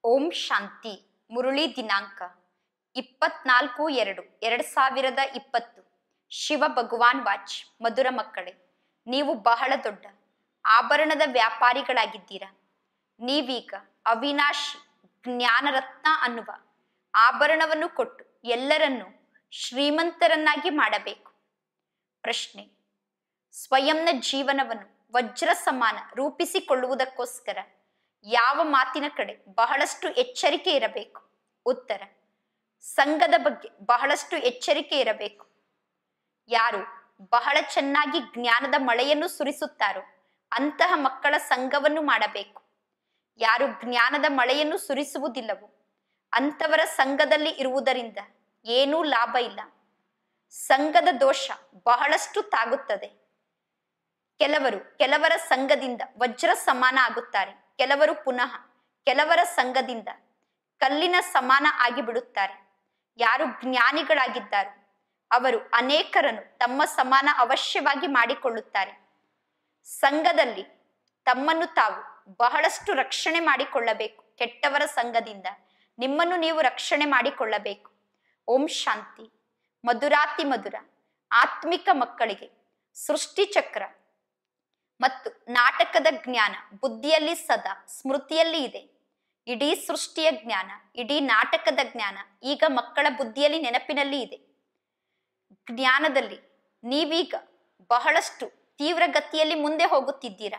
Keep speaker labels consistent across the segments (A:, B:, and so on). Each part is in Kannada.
A: ಓಂ ಶಾಂತಿ ಮುರುಳಿ ದಿನಾಂಕ ಇಪ್ಪತ್ನಾಲ್ಕು ಎರಡು ಎರಡು ಸಾವಿರದ ಇಪ್ಪತ್ತು ಶಿವ ಭಗವಾನ್ ವಾಚ್ ಮಧುರ ಮಕ್ಕಳೇ ನೀವು ಬಹಳ ದೊಡ್ಡ ಆಭರಣದ ವ್ಯಾಪಾರಿಗಳಾಗಿದ್ದೀರಾ ನೀವೀಗ ಅವಿನಾಶಿ ಜ್ಞಾನರತ್ನ ಅನ್ನುವ ಆಭರಣವನ್ನು ಕೊಟ್ಟು ಎಲ್ಲರನ್ನೂ ಶ್ರೀಮಂತರನ್ನಾಗಿ ಮಾಡಬೇಕು ಪ್ರಶ್ನೆ ಸ್ವಯಂನ ಜೀವನವನ್ನು ವಜ್ರ ಸಮಾನ ರೂಪಿಸಿಕೊಳ್ಳುವುದಕ್ಕೋಸ್ಕರ ಯಾವ ಮಾತಿನ ಕಡೆ ಬಹಳಷ್ಟು ಎಚ್ಚರಿಕೆ ಇರಬೇಕು ಉತ್ತರ ಸಂಘದ ಬಗ್ಗೆ ಬಹಳಷ್ಟು ಎಚ್ಚರಿಕೆ ಇರಬೇಕು ಯಾರು ಬಹಳ ಚೆನ್ನಾಗಿ ಜ್ಞಾನದ ಮಳೆಯನ್ನು ಸುರಿಸುತ್ತಾರೋ ಅಂತಹ ಮಕ್ಕಳ ಸಂಘವನ್ನು ಮಾಡಬೇಕು ಯಾರು ಜ್ಞಾನದ ಮಳೆಯನ್ನು ಸುರಿಸುವುದಿಲ್ಲವೋ ಅಂಥವರ ಸಂಘದಲ್ಲಿ ಇರುವುದರಿಂದ ಏನೂ ಲಾಭ ಇಲ್ಲ ಸಂಘದ ದೋಷ ಬಹಳಷ್ಟು ತಾಗುತ್ತದೆ ಕೆಲವರು ಕೆಲವರ ಸಂಘದಿಂದ ವಜ್ರ ಸಮಾನ ಆಗುತ್ತಾರೆ ಕೆಲವರು ಪುನಃ ಕೆಲವರ ಸಂಘದಿಂದ ಕಲ್ಲಿನ ಸಮಾನ ಆಗಿಬಿಡುತ್ತಾರೆ ಯಾರು ಜ್ಞಾನಿಗಳಾಗಿದ್ದಾರೋ ಅವರು ಅನೇಕರನ್ನು ತಮ್ಮ ಸಮಾನ ಅವಶ್ಯವಾಗಿ ಮಾಡಿಕೊಳ್ಳುತ್ತಾರೆ ಸಂಘದಲ್ಲಿ ತಮ್ಮನ್ನು ತಾವು ಬಹಳಷ್ಟು ರಕ್ಷಣೆ ಮಾಡಿಕೊಳ್ಳಬೇಕು ಕೆಟ್ಟವರ ಸಂಘದಿಂದ ನಿಮ್ಮನ್ನು ನೀವು ರಕ್ಷಣೆ ಮಾಡಿಕೊಳ್ಳಬೇಕು ಓಂ ಶಾಂತಿ ಮಧುರಾತಿ ಮಧುರ ಆತ್ಮಿಕ ಮಕ್ಕಳಿಗೆ ಸೃಷ್ಟಿ ಚಕ್ರ ಮತ್ತು ನಾಟಕದ ಜ್ಞಾನ ಬುದ್ಧಿಯಲ್ಲಿ ಸದಾ ಸ್ಮೃತಿಯಲ್ಲಿ ಇದೆ ಇಡೀ ಸೃಷ್ಟಿಯ ಜ್ಞಾನ ಇಡೀ ನಾಟಕದ ಜ್ಞಾನ ಈಗ ಮಕ್ಕಳ ಬುದ್ಧಿಯಲ್ಲಿ ನೆನಪಿನಲ್ಲಿ ಇದೆ ಜ್ಞಾನದಲ್ಲಿ ನೀವೀಗ ಬಹಳಷ್ಟು ತೀವ್ರ ಗತಿಯಲ್ಲಿ ಮುಂದೆ ಹೋಗುತ್ತಿದ್ದೀರಾ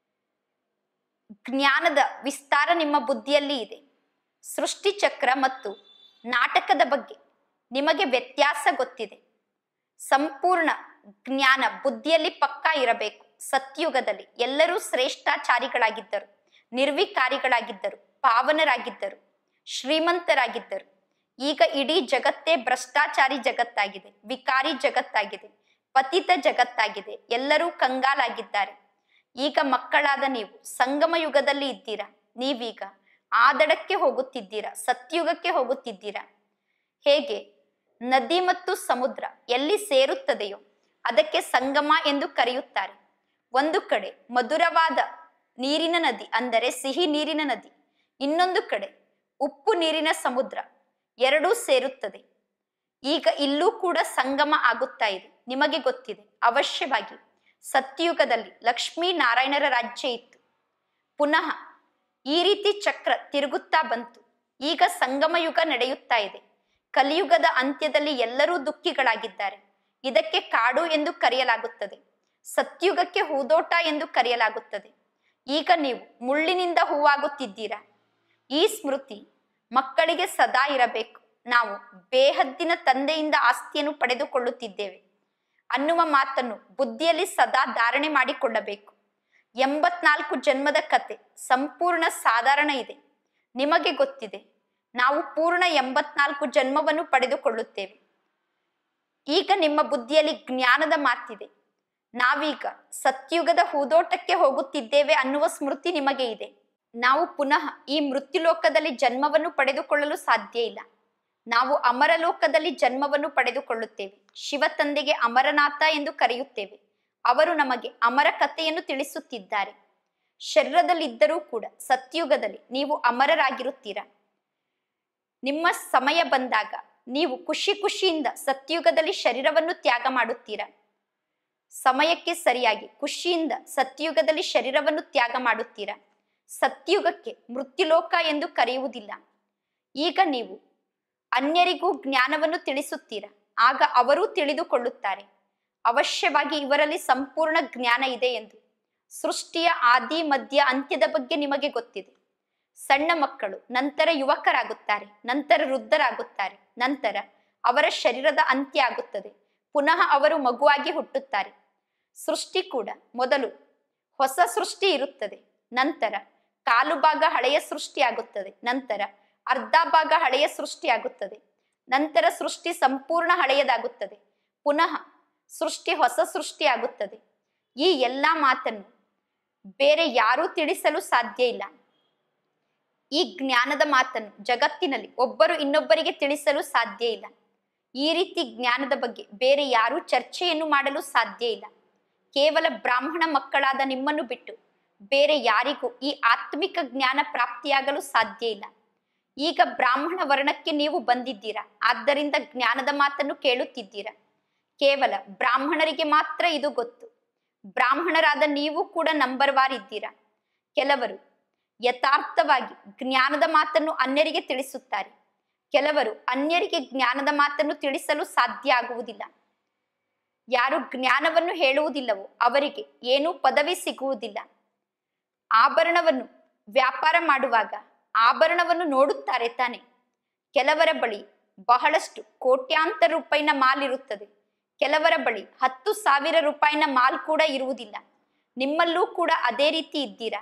A: ಜ್ಞಾನದ ವಿಸ್ತಾರ ನಿಮ್ಮ ಬುದ್ಧಿಯಲ್ಲಿ ಇದೆ ಸೃಷ್ಟಿ ಚಕ್ರ ಮತ್ತು ನಾಟಕದ ಬಗ್ಗೆ ನಿಮಗೆ ವ್ಯತ್ಯಾಸ ಗೊತ್ತಿದೆ ಸಂಪೂರ್ಣ ಜ್ಞಾನ ಬುದ್ಧಿಯಲ್ಲಿ ಪಕ್ಕಾ ಇರಬೇಕು ಸತ್ಯುಗದಲ್ಲಿ ಎಲ್ಲರೂ ಶ್ರೇಷ್ಠಾಚಾರಿಗಳಾಗಿದ್ದರು ನಿರ್ವಿಕಾರಿಗಳಾಗಿದ್ದರು ಪಾವನರಾಗಿದ್ದರು ಶ್ರೀಮಂತರಾಗಿದ್ದರು ಈಗ ಇಡೀ ಜಗತ್ತೇ ಭ್ರಷ್ಟಾಚಾರಿ ಜಗತ್ತಾಗಿದೆ ವಿಕಾರಿ ಜಗತ್ತಾಗಿದೆ ಪತಿತ ಜಗತ್ತಾಗಿದೆ ಎಲ್ಲರೂ ಕಂಗಾಲಾಗಿದ್ದಾರೆ ಈಗ ಮಕ್ಕಳಾದ ನೀವು ಸಂಗಮ ಯುಗದಲ್ಲಿ ಇದ್ದೀರಾ ನೀವೀಗ ಆದಡಕ್ಕೆ ಹೋಗುತ್ತಿದ್ದೀರಾ ಸತ್ಯುಗಕ್ಕೆ ಹೋಗುತ್ತಿದ್ದೀರಾ ಹೇಗೆ ನದಿ ಮತ್ತು ಸಮುದ್ರ ಎಲ್ಲಿ ಸೇರುತ್ತದೆಯೋ ಅದಕ್ಕೆ ಸಂಗಮ ಎಂದು ಕರೆಯುತ್ತಾರೆ ಒಂದು ಕಡೆ ಮಧುರವಾದ ನೀರಿನ ನದಿ ಅಂದರೆ ಸಿಹಿ ನೀರಿನ ನದಿ ಇನ್ನೊಂದು ಕಡೆ ಉಪ್ಪು ನೀರಿನ ಸಮುದ್ರ ಎರಡೂ ಸೇರುತ್ತದೆ ಈಗ ಇಲ್ಲೂ ಕೂಡ ಸಂಗಮ ಆಗುತ್ತಾ ಇದೆ ನಿಮಗೆ ಗೊತ್ತಿದೆ ಅವಶ್ಯವಾಗಿ ಸತ್ಯುಗದಲ್ಲಿ ಲಕ್ಷ್ಮೀ ನಾರಾಯಣರ ರಾಜ್ಯ ಇತ್ತು ಪುನಃ ಈ ರೀತಿ ಚಕ್ರ ತಿರುಗುತ್ತಾ ಬಂತು ಈಗ ಸಂಗಮ ಯುಗ ನಡೆಯುತ್ತಾ ಇದೆ ಕಲಿಯುಗದ ಅಂತ್ಯದಲ್ಲಿ ಎಲ್ಲರೂ ದುಃಖಿಗಳಾಗಿದ್ದಾರೆ ಇದಕ್ಕೆ ಕಾಡು ಎಂದು ಕರೆಯಲಾಗುತ್ತದೆ ಸತ್ಯುಗಕ್ಕೆ ಹೂದೋಟ ಎಂದು ಕರೆಯಲಾಗುತ್ತದೆ ಈಗ ನೀವು ಮುಳ್ಳಿನಿಂದ ಹೂವಾಗುತ್ತಿದ್ದೀರಾ ಈ ಸ್ಮೃತಿ ಮಕ್ಕಳಿಗೆ ಸದಾ ಇರಬೇಕು ನಾವು ಬೇಹದ್ದಿನ ತಂದೆಯಿಂದ ಆಸ್ತಿಯನ್ನು ಪಡೆದುಕೊಳ್ಳುತ್ತಿದ್ದೇವೆ ಅನ್ನುವ ಮಾತನ್ನು ಬುದ್ಧಿಯಲ್ಲಿ ಸದಾ ಧಾರಣೆ ಮಾಡಿಕೊಳ್ಳಬೇಕು ಎಂಬತ್ನಾಲ್ಕು ಜನ್ಮದ ಕತೆ ಸಂಪೂರ್ಣ ಸಾಧಾರಣ ಇದೆ ನಿಮಗೆ ಗೊತ್ತಿದೆ ನಾವು ಪೂರ್ಣ ಎಂಬತ್ನಾಲ್ಕು ಜನ್ಮವನ್ನು ಪಡೆದುಕೊಳ್ಳುತ್ತೇವೆ ಈಗ ನಿಮ್ಮ ಬುದ್ಧಿಯಲ್ಲಿ ಜ್ಞಾನದ ಮಾತಿದೆ ನಾವೀಗ ಸತ್ಯುಗದ ಹೂದೋಟಕ್ಕೆ ಹೋಗುತ್ತಿದ್ದೇವೆ ಅನ್ನುವ ಸ್ಮೃತಿ ನಿಮಗೆ ಇದೆ ನಾವು ಪುನಃ ಈ ಮೃತ್ಯುಲೋಕದಲ್ಲಿ ಜನ್ಮವನ್ನು ಪಡೆದುಕೊಳ್ಳಲು ಸಾಧ್ಯ ಇಲ್ಲ ನಾವು ಅಮರಲೋಕದಲ್ಲಿ ಜನ್ಮವನ್ನು ಪಡೆದುಕೊಳ್ಳುತ್ತೇವೆ ಶಿವ ತಂದೆಗೆ ಅಮರನಾಥ ಎಂದು ಕರೆಯುತ್ತೇವೆ ಅವರು ನಮಗೆ ಅಮರ ಕಥೆಯನ್ನು ತಿಳಿಸುತ್ತಿದ್ದಾರೆ ಶರೀರದಲ್ಲಿದ್ದರೂ ಕೂಡ ಸತ್ಯುಗದಲ್ಲಿ ನೀವು ಅಮರರಾಗಿರುತ್ತೀರಾ ನಿಮ್ಮ ಸಮಯ ಬಂದಾಗ ನೀವು ಖುಷಿ ಖುಷಿಯಿಂದ ಸತ್ಯುಗದಲ್ಲಿ ಶರೀರವನ್ನು ತ್ಯಾಗ ಮಾಡುತ್ತೀರಾ ಸಮಯಕ್ಕೆ ಸರಿಯಾಗಿ ಖುಷಿಯಿಂದ ಸತ್ಯುಗದಲ್ಲಿ ಶರೀರವನ್ನು ತ್ಯಾಗ ಮಾಡುತ್ತೀರಾ ಸತ್ಯುಗಕ್ಕೆ ಮೃತ್ಯುಲೋಕ ಎಂದು ಕರೆಯುವುದಿಲ್ಲ ಈಗ ನೀವು ಅನ್ಯರಿಗೂ ಜ್ಞಾನವನ್ನು ತಿಳಿಸುತ್ತೀರಾ ಆಗ ಅವರೂ ತಿಳಿದುಕೊಳ್ಳುತ್ತಾರೆ ಅವಶ್ಯವಾಗಿ ಇವರಲ್ಲಿ ಸಂಪೂರ್ಣ ಜ್ಞಾನ ಇದೆ ಎಂದು ಸೃಷ್ಟಿಯ ಆದಿ ಮಧ್ಯ ಅಂತ್ಯದ ಬಗ್ಗೆ ನಿಮಗೆ ಗೊತ್ತಿದೆ ಸಣ್ಣ ಮಕ್ಕಳು ನಂತರ ಯುವಕರಾಗುತ್ತಾರೆ ನಂತರ ವೃದ್ಧರಾಗುತ್ತಾರೆ ನಂತರ ಅವರ ಶರೀರದ ಅಂತ್ಯ ಆಗುತ್ತದೆ ಪುನಃ ಅವರು ಮಗುವಾಗಿ ಹುಟ್ಟುತ್ತಾರೆ ಸೃಷ್ಟಿ ಕೂಡ ಮೊದಲು ಹೊಸ ಸೃಷ್ಟಿ ಇರುತ್ತದೆ ನಂತರ ಕಾಲು ಭಾಗ ಹಳೆಯ ಸೃಷ್ಟಿ ಆಗುತ್ತದೆ ನಂತರ ಅರ್ಧ ಭಾಗ ಹಳೆಯ ಸೃಷ್ಟಿ ಆಗುತ್ತದೆ ನಂತರ ಸೃಷ್ಟಿ ಸಂಪೂರ್ಣ ಹಳೆಯದಾಗುತ್ತದೆ ಪುನಃ ಸೃಷ್ಟಿ ಹೊಸ ಸೃಷ್ಟಿ ಆಗುತ್ತದೆ ಈ ಎಲ್ಲ ಮಾತನ್ನು ಬೇರೆ ಯಾರೂ ತಿಳಿಸಲು ಸಾಧ್ಯ ಇಲ್ಲ ಈ ಜ್ಞಾನದ ಮಾತನ್ನು ಜಗತ್ತಿನಲ್ಲಿ ಒಬ್ಬರು ಇನ್ನೊಬ್ಬರಿಗೆ ತಿಳಿಸಲು ಸಾಧ್ಯ ಇಲ್ಲ ಈ ರೀತಿ ಜ್ಞಾನದ ಬಗ್ಗೆ ಬೇರೆ ಯಾರೂ ಚರ್ಚೆಯನ್ನು ಮಾಡಲು ಸಾಧ್ಯ ಇಲ್ಲ ಕೇವಲ ಬ್ರಾಹ್ಮಣ ಮಕ್ಕಳಾದ ನಿಮ್ಮನ್ನು ಬಿಟ್ಟು ಬೇರೆ ಯಾರಿಗೂ ಈ ಆತ್ಮಿಕ ಜ್ಞಾನ ಪ್ರಾಪ್ತಿಯಾಗಲು ಸಾಧ್ಯ ಇಲ್ಲ ಈಗ ಬ್ರಾಹ್ಮಣ ವರ್ಣಕ್ಕೆ ನೀವು ಬಂದಿದ್ದೀರಾ ಆದ್ದರಿಂದ ಜ್ಞಾನದ ಮಾತನ್ನು ಕೇಳುತ್ತಿದ್ದೀರಾ ಕೇವಲ ಬ್ರಾಹ್ಮಣರಿಗೆ ಮಾತ್ರ ಇದು ಗೊತ್ತು ಬ್ರಾಹ್ಮಣರಾದ ನೀವು ಕೂಡ ನಂಬರ್ ವಾರ್ ಇದ್ದೀರಾ ಕೆಲವರು ಯಥಾರ್ಥವಾಗಿ ಜ್ಞಾನದ ಮಾತನ್ನು ಅನ್ಯರಿಗೆ ತಿಳಿಸುತ್ತಾರೆ ಕೆಲವರು ಅನ್ಯರಿಗೆ ಜ್ಞಾನದ ಮಾತನ್ನು ತಿಳಿಸಲು ಸಾಧ್ಯ ಆಗುವುದಿಲ್ಲ ಯಾರು ಜ್ಞಾನವನ್ನು ಹೇಳುವುದಿಲ್ಲವೋ ಅವರಿಗೆ ಏನೂ ಪದವಿ ಸಿಗುವುದಿಲ್ಲ ಆಭರಣವನ್ನು ವ್ಯಾಪಾರ ಮಾಡುವಾಗ ಆಭರಣವನ್ನು ನೋಡುತ್ತಾರೆ ತಾನೆ ಕೆಲವರ ಬಳಿ ಬಹಳಷ್ಟು ಕೋಟ್ಯಾಂತರ ರೂಪಾಯಿನ ಮಾಲ್ ಇರುತ್ತದೆ ಕೆಲವರ ಬಳಿ ಹತ್ತು ಸಾವಿರ ರೂಪಾಯಿನ ಮಾಲ್ ಕೂಡ ಇರುವುದಿಲ್ಲ ನಿಮ್ಮಲ್ಲೂ ಕೂಡ ಅದೇ ರೀತಿ ಇದ್ದೀರಾ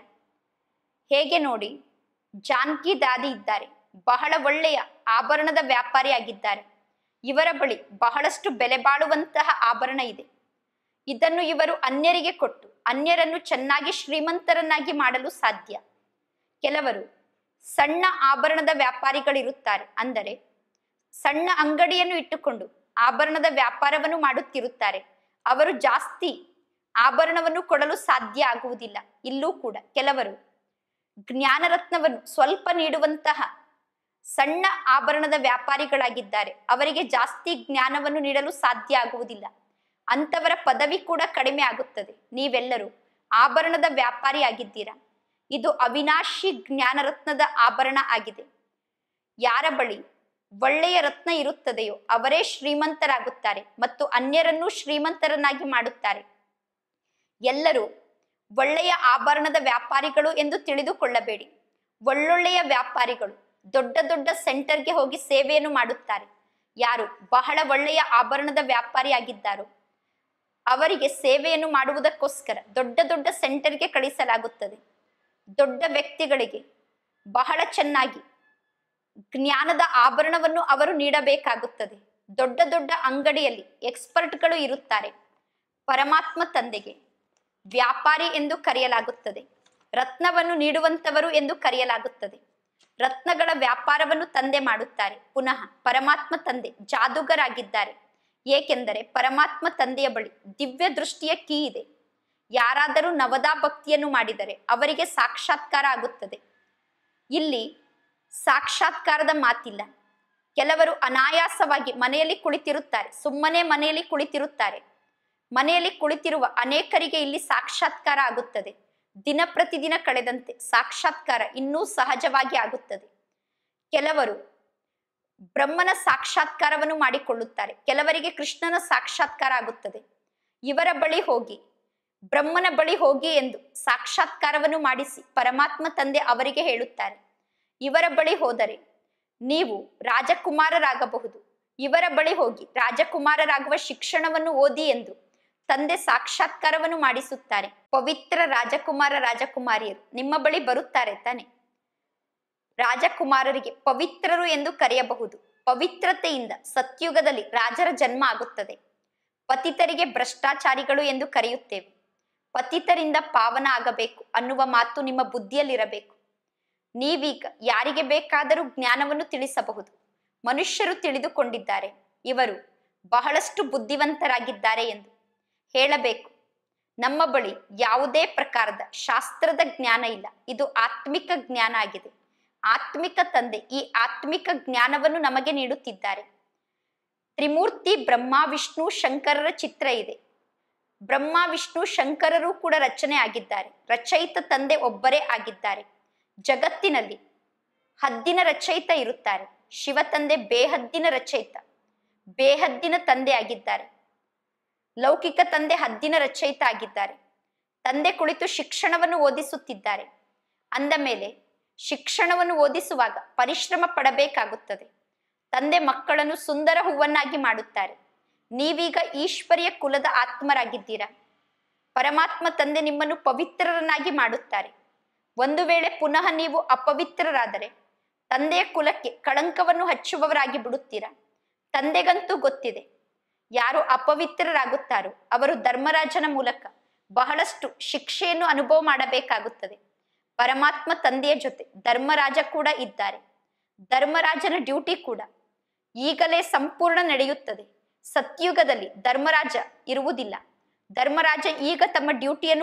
A: ಹೇಗೆ ನೋಡಿ ಜಾನ್ಕಿ ದಾದಿ ಇದ್ದಾರೆ ಬಹಳ ಒಳ್ಳೆಯ ಆಭರಣದ ವ್ಯಾಪಾರಿ ಆಗಿದ್ದಾರೆ ಇವರ ಬಳಿ ಬಹಳಷ್ಟು ಬೆಲೆ ಬಾಳುವಂತಹ ಆಭರಣ ಇದೆ ಇದನ್ನು ಇವರು ಅನ್ಯರಿಗೆ ಕೊಟ್ಟು ಅನ್ಯರನ್ನು ಚೆನ್ನಾಗಿ ಶ್ರೀಮಂತರನ್ನಾಗಿ ಮಾಡಲು ಸಾಧ್ಯ ಕೆಲವರು ಸಣ್ಣ ಆಭರಣದ ವ್ಯಾಪಾರಿಗಳಿರುತ್ತಾರೆ ಅಂದರೆ ಸಣ್ಣ ಅಂಗಡಿಯನ್ನು ಇಟ್ಟುಕೊಂಡು ಆಭರಣದ ವ್ಯಾಪಾರವನ್ನು ಮಾಡುತ್ತಿರುತ್ತಾರೆ ಅವರು ಜಾಸ್ತಿ ಆಭರಣವನ್ನು ಕೊಡಲು ಸಾಧ್ಯ ಆಗುವುದಿಲ್ಲ ಇಲ್ಲೂ ಕೂಡ ಕೆಲವರು ಜ್ಞಾನರತ್ನವನ್ನು ಸ್ವಲ್ಪ ನೀಡುವಂತಹ ಸಣ್ಣ ಆಭರಣದ ವ್ಯಾಪಾರಿಗಳಾಗಿದ್ದಾರೆ ಅವರಿಗೆ ಜಾಸ್ತಿ ಜ್ಞಾನವನ್ನು ನೀಡಲು ಸಾಧ್ಯ ಆಗುವುದಿಲ್ಲ ಅಂತವರ ಪದವಿ ಕೂಡ ಕಡಿಮೆ ಆಗುತ್ತದೆ ನೀವೆಲ್ಲರೂ ಆಭರಣದ ವ್ಯಾಪಾರಿ ಆಗಿದ್ದೀರಾ ಇದು ಅವಿನಾಶಿ ಜ್ಞಾನರತ್ನದ ಆಭರಣ ಆಗಿದೆ ಯಾರ ಬಳಿ ಒಳ್ಳೆಯ ರತ್ನ ಇರುತ್ತದೆಯೋ ಅವರೇ ಶ್ರೀಮಂತರಾಗುತ್ತಾರೆ ಮತ್ತು ಅನ್ಯರನ್ನೂ ಶ್ರೀಮಂತರನ್ನಾಗಿ ಮಾಡುತ್ತಾರೆ ಎಲ್ಲರೂ ಒಳ್ಳೆಯ ಆಭರಣದ ವ್ಯಾಪಾರಿಗಳು ಎಂದು ತಿಳಿದುಕೊಳ್ಳಬೇಡಿ ಒಳ್ಳೊಳ್ಳೆಯ ವ್ಯಾಪಾರಿಗಳು ದೊಡ್ಡ ದೊಡ್ಡ ಸೆಂಟರ್ಗೆ ಹೋಗಿ ಸೇವೆಯನ್ನು ಮಾಡುತ್ತಾರೆ ಯಾರು ಬಹಳ ಒಳ್ಳೆಯ ಆಭರಣದ ವ್ಯಾಪಾರಿ ಆಗಿದ್ದಾರೋ ಅವರಿಗೆ ಸೇವೆಯನ್ನು ಮಾಡುವುದಕ್ಕೋಸ್ಕರ ದೊಡ್ಡ ದೊಡ್ಡ ಸೆಂಟರ್ಗೆ ಕಳಿಸಲಾಗುತ್ತದೆ ದೊಡ್ಡ ವ್ಯಕ್ತಿಗಳಿಗೆ ಬಹಳ ಚೆನ್ನಾಗಿ ಜ್ಞಾನದ ಆಭರಣವನ್ನು ಅವರು ನೀಡಬೇಕಾಗುತ್ತದೆ ದೊಡ್ಡ ದೊಡ್ಡ ಅಂಗಡಿಯಲ್ಲಿ ಎಕ್ಸ್ಪರ್ಟ್ಗಳು ಇರುತ್ತಾರೆ ಪರಮಾತ್ಮ ತಂದೆಗೆ ವ್ಯಾಪಾರಿ ಎಂದು ಕರೆಯಲಾಗುತ್ತದೆ ರತ್ನವನ್ನು ನೀಡುವಂತವರು ಎಂದು ಕರೆಯಲಾಗುತ್ತದೆ ರತ್ನಗಳ ವ್ಯಾಪಾರವನ್ನು ತಂದೆ ಮಾಡುತ್ತಾರೆ ಪುನಃ ಪರಮಾತ್ಮ ತಂದೆ ಜಾದೂಗರಾಗಿದ್ದಾರೆ ಏಕೆಂದರೆ ಪರಮಾತ್ಮ ತಂದೆಯ ಬಳಿ ದಿವ್ಯ ದೃಷ್ಟಿಯ ಕೀ ಇದೆ ಯಾರಾದರೂ ನವದಾ ಭಕ್ತಿಯನ್ನು ಮಾಡಿದರೆ ಅವರಿಗೆ ಸಾಕ್ಷಾತ್ಕಾರ ಆಗುತ್ತದೆ ಇಲ್ಲಿ ಸಾಕ್ಷಾತ್ಕಾರದ ಮಾತಿಲ್ಲ ಕೆಲವರು ಅನಾಯಾಸವಾಗಿ ಮನೆಯಲ್ಲಿ ಕುಳಿತಿರುತ್ತಾರೆ ಸುಮ್ಮನೆ ಮನೆಯಲ್ಲಿ ಕುಳಿತಿರುತ್ತಾರೆ ಮನೆಯಲ್ಲಿ ಕುಳಿತಿರುವ ಅನೇಕರಿಗೆ ಇಲ್ಲಿ ಸಾಕ್ಷಾತ್ಕಾರ ಆಗುತ್ತದೆ ದಿನ ಪ್ರತಿದಿನ ಕಳೆದಂತೆ ಸಾಕ್ಷಾತ್ಕಾರ ಇನ್ನೂ ಸಹಜವಾಗಿ ಆಗುತ್ತದೆ ಕೆಲವರು ಬ್ರಹ್ಮನ ಸಾಕ್ಷಾತ್ಕಾರವನ್ನು ಮಾಡಿಕೊಳ್ಳುತ್ತಾರೆ ಕೆಲವರಿಗೆ ಕೃಷ್ಣನ ಸಾಕ್ಷಾತ್ಕಾರ ಆಗುತ್ತದೆ ಇವರ ಬಳಿ ಹೋಗಿ ಬ್ರಹ್ಮನ ಬಳಿ ಹೋಗಿ ಎಂದು ಸಾಕ್ಷಾತ್ಕಾರವನ್ನು ಮಾಡಿಸಿ ಪರಮಾತ್ಮ ತಂದೆ ಅವರಿಗೆ ಹೇಳುತ್ತಾರೆ ಇವರ ಬಳಿ ಹೋದರೆ ನೀವು ರಾಜಕುಮಾರರಾಗಬಹುದು ಇವರ ಬಳಿ ಹೋಗಿ ರಾಜಕುಮಾರರಾಗುವ ಶಿಕ್ಷಣವನ್ನು ಓದಿ ಎಂದು ತಂದೆ ಸಾಕ್ಷಾತ್ಕಾರವನ್ನು ಮಾಡಿಸುತ್ತಾರೆ ಪವಿತ್ರ ರಾಜಕುಮಾರ ರಾಜಕುಮಾರಿಯರು ನಿಮ್ಮ ಬಳಿ ಬರುತ್ತಾರೆ ತಾನೆ ರಾಜಕುಮಾರರಿಗೆ ಪವಿತ್ರರು ಎಂದು ಕರೆಯಬಹುದು ಪವಿತ್ರತೆಯಿಂದ ಸತ್ಯುಗದಲ್ಲಿ ರಾಜರ ಜನ್ಮ ಆಗುತ್ತದೆ ಪತಿತರಿಗೆ ಭ್ರಷ್ಟಾಚಾರಿಗಳು ಎಂದು ಕರೆಯುತ್ತೇವೆ ಪತಿತರಿಂದ ಪಾವನ ಆಗಬೇಕು ಅನ್ನುವ ಮಾತು ನಿಮ್ಮ ಬುದ್ಧಿಯಲ್ಲಿರಬೇಕು ನೀವೀಗ ಯಾರಿಗೆ ಬೇಕಾದರೂ ಜ್ಞಾನವನ್ನು ತಿಳಿಸಬಹುದು ಮನುಷ್ಯರು ತಿಳಿದುಕೊಂಡಿದ್ದಾರೆ ಇವರು ಬಹಳಷ್ಟು ಬುದ್ಧಿವಂತರಾಗಿದ್ದಾರೆ ಎಂದು ಹೇಳಬೇಕು ನಮ್ಮ ಬಳಿ ಯಾವುದೇ ಪ್ರಕಾರದ ಶಾಸ್ತ್ರದ ಜ್ಞಾನ ಇಲ್ಲ ಇದು ಆತ್ಮಿಕ ಜ್ಞಾನ ಆಗಿದೆ ಆತ್ಮಿಕ ತಂದೆ ಈ ಆತ್ಮಿಕ ಜ್ಞಾನವನ್ನು ನಮಗೆ ನೀಡುತ್ತಿದ್ದಾರೆ ತ್ರಿಮೂರ್ತಿ ಬ್ರಹ್ಮ ವಿಷ್ಣು ಶಂಕರರ ಚಿತ್ರ ಇದೆ ಬ್ರಹ್ಮ ವಿಷ್ಣು ಶಂಕರರು ಕೂಡ ರಚನೆ ಆಗಿದ್ದಾರೆ ರಚಯಿತ ತಂದೆ ಒಬ್ಬರೇ ಆಗಿದ್ದಾರೆ ಜಗತ್ತಿನಲ್ಲಿ ಹದ್ದಿನ ರಚಯಿತ ಇರುತ್ತಾರೆ ಶಿವ ತಂದೆ ಬೇಹದ್ದಿನ ರಚಯಿತ ಬೇಹದ್ದಿನ ತಂದೆ ಆಗಿದ್ದಾರೆ ಲೌಕಿಕ ತಂದೆ ಹದ್ದಿನ ರಚಯಿತ ಆಗಿದ್ದಾರೆ ತಂದೆ ಕುಳಿತು ಶಿಕ್ಷಣವನ್ನು ಓದಿಸುತ್ತಿದ್ದಾರೆ ಅಂದ ಮೇಲೆ ಶಿಕ್ಷಣವನ್ನು ಓದಿಸುವಾಗ ಪರಿಶ್ರಮ ಪಡಬೇಕಾಗುತ್ತದೆ ತಂದೆ ಮಕ್ಕಳನ್ನು ಸುಂದರ ಹೂವನ್ನಾಗಿ ಮಾಡುತ್ತಾರೆ ನೀವೀಗ ಈಶ್ವರಿಯ ಕುಲದ ಆತ್ಮರಾಗಿದ್ದೀರಾ ಪರಮಾತ್ಮ ತಂದೆ ನಿಮ್ಮನ್ನು ಪವಿತ್ರರನ್ನಾಗಿ ಮಾಡುತ್ತಾರೆ ಒಂದು ವೇಳೆ ಪುನಃ ನೀವು ಅಪವಿತ್ರರಾದರೆ ತಂದೆಯ ಕುಲಕ್ಕೆ ಕಳಂಕವನ್ನು ಹಚ್ಚುವವರಾಗಿ ಬಿಡುತ್ತೀರಾ ತಂದೆಗಂತೂ ಗೊತ್ತಿದೆ ಯಾರು ಅಪವಿತ್ರರಾಗುತ್ತಾರೋ ಅವರು ಧರ್ಮರಾಜನ ಮೂಲಕ ಬಹಳಷ್ಟು ಶಿಕ್ಷೆಯನ್ನು ಅನುಭವ ಮಾಡಬೇಕಾಗುತ್ತದೆ ಪರಮಾತ್ಮ ತಂದೆಯ ಜೊತೆ ಧರ್ಮರಾಜ ಕೂಡ ಇದ್ದಾರೆ ಧರ್ಮರಾಜನ ಡ್ಯೂಟಿ ಕೂಡ ಈಗಲೇ ಸಂಪೂರ್ಣ ನಡೆಯುತ್ತದೆ ಸತ್ಯುಗದಲ್ಲಿ ಧರ್ಮರಾಜ ಇರುವುದಿಲ್ಲ ಧರ್ಮರಾಜ ಈಗ ತಮ್ಮ ಡ್ಯೂಟಿಯನ್ನು